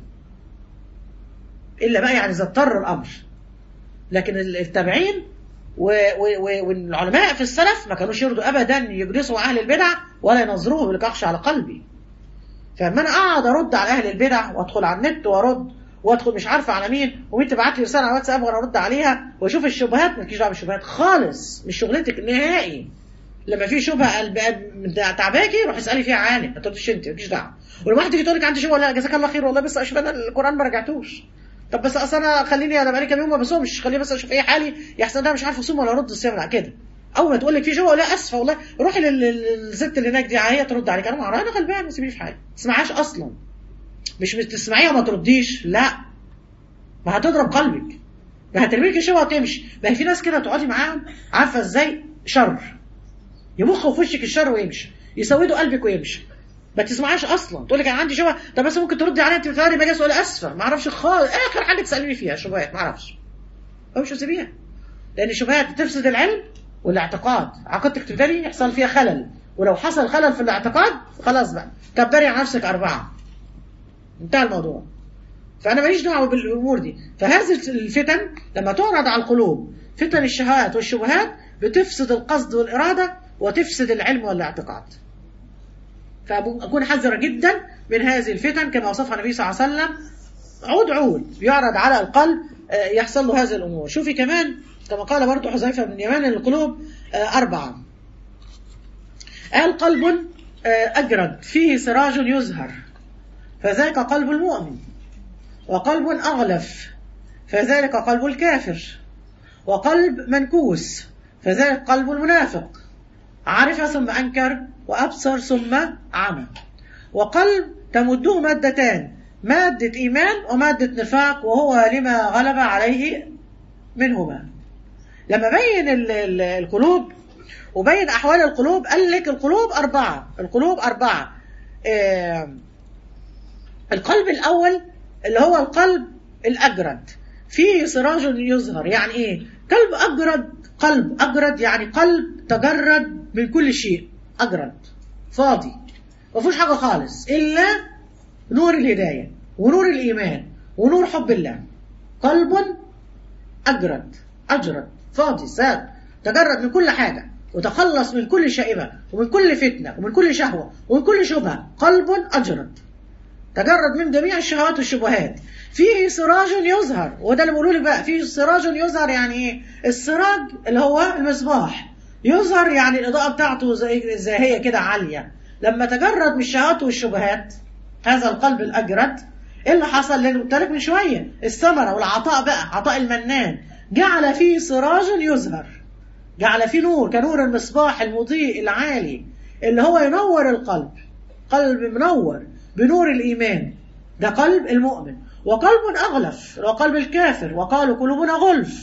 Speaker 2: الا بقى يعني اذا اضطر الامر لكن التابعين و- و- و- والعلماء في السلف ما كانوش يرضوا ابدا يجلسوا مع اهل البدع ولا ينظروه بالكحش على قلبي فلما انا اقعد ارد على اهل البدع وادخل على النت وارد وادخل مش عارفه على مين ومين تبعت لي رساله على واتساب وانا ارد عليها واشوف الشبهات مالكيش دعوه بالشبهات خالص مش شغلتك نهائي لما في شبهه قلب قلب تعباكي روح اسالي فيها عالم ما تردش انت مالكيش دعوه ولما واحد تيجي تقول لك عندي شبهه لا جزاك الله خير والله بس اشوف انا القران ما رجعتوش طب بس اصل انا خليني انا بقالي كام يوم ما بصومش خليني بس اشوف ايه حالي يحسن انا مش عارف اصوم ولا ارد الصيام لا كده اول ما تقول لك في شبهه لا اسفه والله روحي لل- لل- للست اللي هناك دي هي ترد عليك انا ما اعرف انا غلبان سيبيني في حالي ما تسمعهاش اصلا مش بتسمعيها وما ترديش لا ما هتضرب قلبك ما هترميك الشبهه وتمشي ما هي في ناس كده تقعدي معاهم عارفه ازاي شر يمخوا في وشك الشر ويمشي يسودوا قلبك ويمشي ما تسمعهاش اصلا تقول لك انا عندي شبهه طب بس ممكن تردي عليا انت بتفكري باجي اسال اسفه ما اعرفش خالص اخر حاجه تساليني فيها شبهات ما اعرفش مش سيبيها لان الشبهات بتفسد العلم والاعتقاد عقيدتك تبتدي يحصل فيها خلل ولو حصل خلل في الاعتقاد خلاص بقى كبري على نفسك اربعه انتهى الموضوع فانا ماليش دعوه بالامور دي فهذه الفتن لما تعرض على القلوب فتن الشهوات والشبهات بتفسد القصد والاراده وتفسد العلم والاعتقاد فأكون حذرة جدا من هذه الفتن كما وصفها النبي صلى الله عليه وسلم عود عود يعرض على القلب آه، يحصل له هذه الأمور شوفي كمان كما قال برضو حذيفة بن اليمان القلوب آه، أربعة قال قلب آه، أجرد فيه سراج يزهر فذاك قلب المؤمن وقلب أغلف فذلك قلب الكافر وقلب منكوس فذلك قلب المنافق عرف ثم أنكر وأبصر ثم عمى وقلب تمده مادتان مادة إيمان ومادة نفاق وهو لما غلب عليه منهما لما بين ال- ال- القلوب وبين أحوال القلوب قال لك القلوب أربعة القلوب أربعة آه، القلب الأول اللي هو القلب الأجرد فيه سراج يظهر يعني إيه قلب أجرد قلب أجرد يعني قلب تجرد من كل شيء أجرد فاضي ما فيهوش حاجة خالص إلا نور الهداية ونور الإيمان ونور حب الله قلب أجرد أجرد فاضي ساد تجرد من كل حاجة وتخلص من كل شائبة ومن كل فتنة ومن كل شهوة ومن كل شبهة قلب أجرد تجرد من جميع الشهوات والشبهات فيه سراج يظهر وده اللي بقوله لك بقى فيه سراج يظهر يعني ايه السراج اللي هو المصباح يظهر يعني الاضاءه بتاعته زي زي هي كده عاليه لما تجرد من الشهوات والشبهات هذا القلب الاجرد ايه اللي حصل اللي قلت لك من شويه الثمره والعطاء بقى عطاء المنان جعل فيه سراج يظهر جعل فيه نور كنور المصباح المضيء العالي اللي هو ينور القلب قلب منور بنور الإيمان ده قلب المؤمن وقلب أغلف هو قلب الكافر وقالوا قلوبنا غلف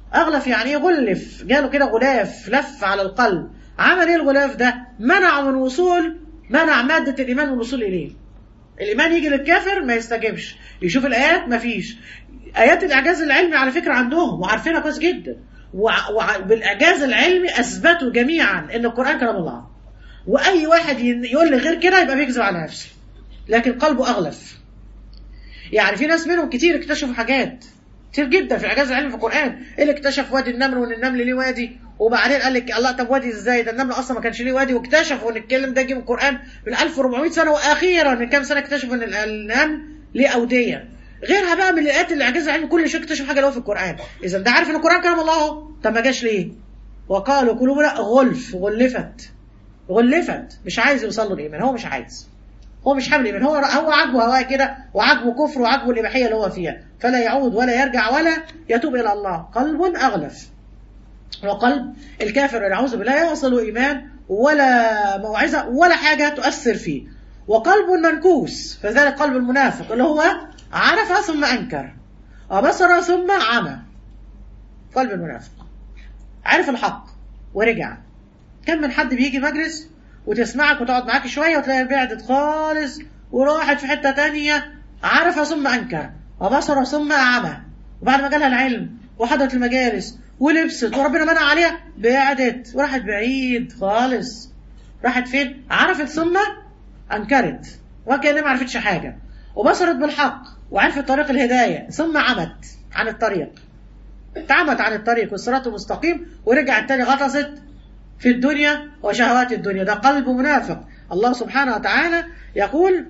Speaker 2: اغلف يعني ايه غلف جاله كده غلاف لف على القلب عمل ايه الغلاف ده منع من وصول منع مادة الايمان من الوصول اليه الايمان يجي للكافر ما يستجبش يشوف الايات ما فيش ايات الاعجاز العلمي على فكره عندهم وعارفينها كويس جدا وبالاعجاز العلمي اثبتوا جميعا ان القران كلام الله واي واحد يقول لي غير كده يبقى بيكذب على نفسه لكن قلبه اغلف يعني في ناس منهم كتير اكتشفوا حاجات كتير جدا في الاعجاز العلمي في القران اللي اكتشف وادي النمل وان النمل ليه وادي وبعدين قال لك الله طب وادي ازاي ده النمل اصلا ما كانش ليه وادي واكتشفوا ان الكلام ده جه من القران من 1400 سنه واخيرا من كام سنه اكتشفوا ان النمل ليه اوديه غيرها بقى من الايات الاعجاز العلمي كل شيء اكتشف حاجه له في القران اذا ده عارف ان القران كلام الله اهو طب ما جاش ليه وقالوا قلوبنا غلف غلفت غلفت مش عايز يوصل له الايمان هو مش عايز هو مش حامل ايمان هو هو عاجبه هواه كده وعاجبه كفر وعاجبه الاباحيه اللي هو فيها فلا يعود ولا يرجع ولا يتوب الى الله قلب اغلف وقلب الكافر والعوذ بالله لا يصل ايمان ولا موعظه ولا حاجه تؤثر فيه وقلب منكوس فذلك قلب المنافق اللي هو عرف ثم انكر وبصر ثم عمى قلب المنافق عرف الحق ورجع كم من حد بيجي مجلس وتسمعك وتقعد معاك شويه وتلاقي بعدت خالص وراحت في حته تانية عرف ثم انكر وبصر ثم عمى وبعد ما جالها العلم وحضرت المجالس ولبست وربنا منع عليها بعدت وراحت بعيد خالص راحت فين؟ عرفت ثم انكرت وكأنها ما عرفتش حاجه وبصرت بالحق وعرفت طريق الهدايه ثم عمت عن الطريق اتعمت عن الطريق والصراط المستقيم ورجعت تاني غطست في الدنيا وشهوات الدنيا ده قلب منافق الله سبحانه وتعالى يقول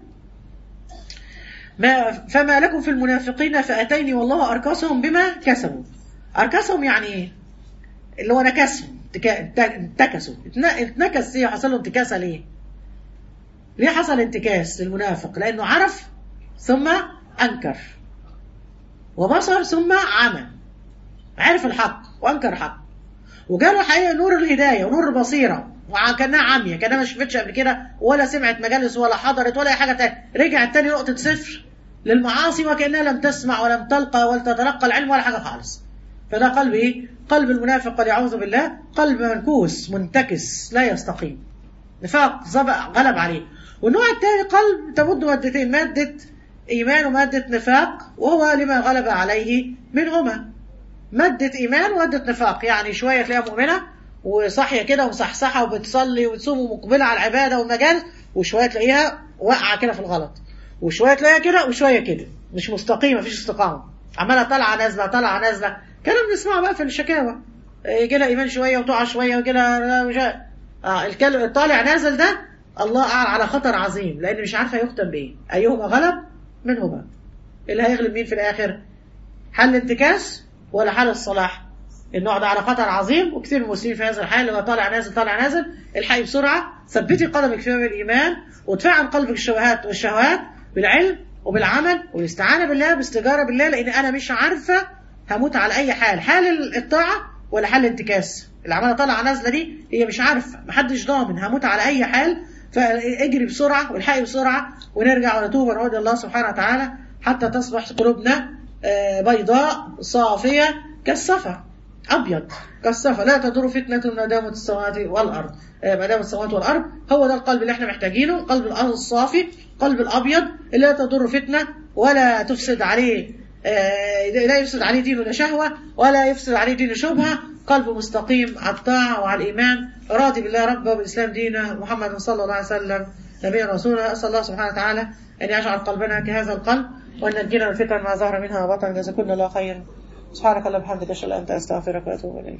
Speaker 2: ما فما لكم في المنافقين فأتيني والله أركسهم بما كسبوا أركسهم يعني إيه؟ اللي هو نكسهم انتكسوا اتنكس ايه حصل له انتكاسة ليه؟ ليه حصل انتكاس للمنافق؟ لأنه عرف ثم أنكر وبصر ثم عمى عرف الحق وأنكر الحق وجاله حقيقة نور الهداية ونور البصيرة وكانها عامية كانها ما شفتش قبل كده ولا سمعت مجالس ولا حضرت ولا أي حاجة تانية رجعت تاني نقطة صفر للمعاصي وكأنها لم تسمع ولم تلقى ولا تتلقى العلم ولا حاجة خالص فده قلب إيه؟ قلب المنافق قد يعوذ بالله قلب منكوس منتكس لا يستقيم نفاق زبق غلب عليه والنوع الثاني قلب تمد مادتين مادة إيمان ومادة نفاق وهو لما غلب عليه منهما مادة إيمان ومادة نفاق يعني شوية تلاقيها مؤمنة وصاحية كده ومصحصحة وبتصلي وتصوم ومقبلة على العبادة والمجال وشوية تلاقيها واقعة كده في الغلط وشوية تلاقيها كده وشوية كده مش مستقيمة مفيش استقامة عمالة طالعة نازلة طالعة نازلة كلام بنسمعه بقى في الشكاوى يجي لها إيمان شوية وتقع شوية ويجي لها مش اه الكلام الطالع نازل ده الله أعلم على خطر عظيم لأن مش عارفة يختم بإيه أيهما غلب منهما اللي هيغلب مين في الآخر حل انتكاس ولا حال الصلاح النوع ده على خطر عظيم وكثير من المسلمين في هذا الحال لما طالع نازل طالع نازل الحقي بسرعة ثبتي قدمك في باب الإيمان وتفعل قلبك الشبهات والشهوات بالعلم وبالعمل والاستعانة بالله باستجارة بالله لأن أنا مش عارفة هموت على أي حال حال الطاعة ولا حال الانتكاس العمالة طالعة نازلة دي هي مش عارفة محدش ضامن هموت على أي حال فاجري بسرعة والحقي بسرعة ونرجع ونتوب ونعود الله سبحانه وتعالى حتى تصبح قلوبنا بيضاء صافية كالصفا أبيض كالصفا لا تدور فتنة ما دامت السماوات والأرض ما دامت السماوات والأرض هو ده القلب اللي احنا محتاجينه القلب الأرض الصافي القلب الأبيض اللي لا تضر فتنة ولا تفسد عليه لا يفسد عليه دين ولا شهوة ولا يفسد عليه دين شبهة قلب مستقيم على الطاعة وعلى الإيمان راضي بالله ربه وبالإسلام دينه محمد صلى الله عليه وسلم نبينا رسوله أسأل الله سبحانه وتعالى أن يجعل قلبنا كهذا القلب وأن نجينا من الفتن ما ظهر منها وبطن جزاكم الله خيرا سبحانك اللهم وبحمدك اشهد ان لا اله الا انت استغفرك واتوب اليك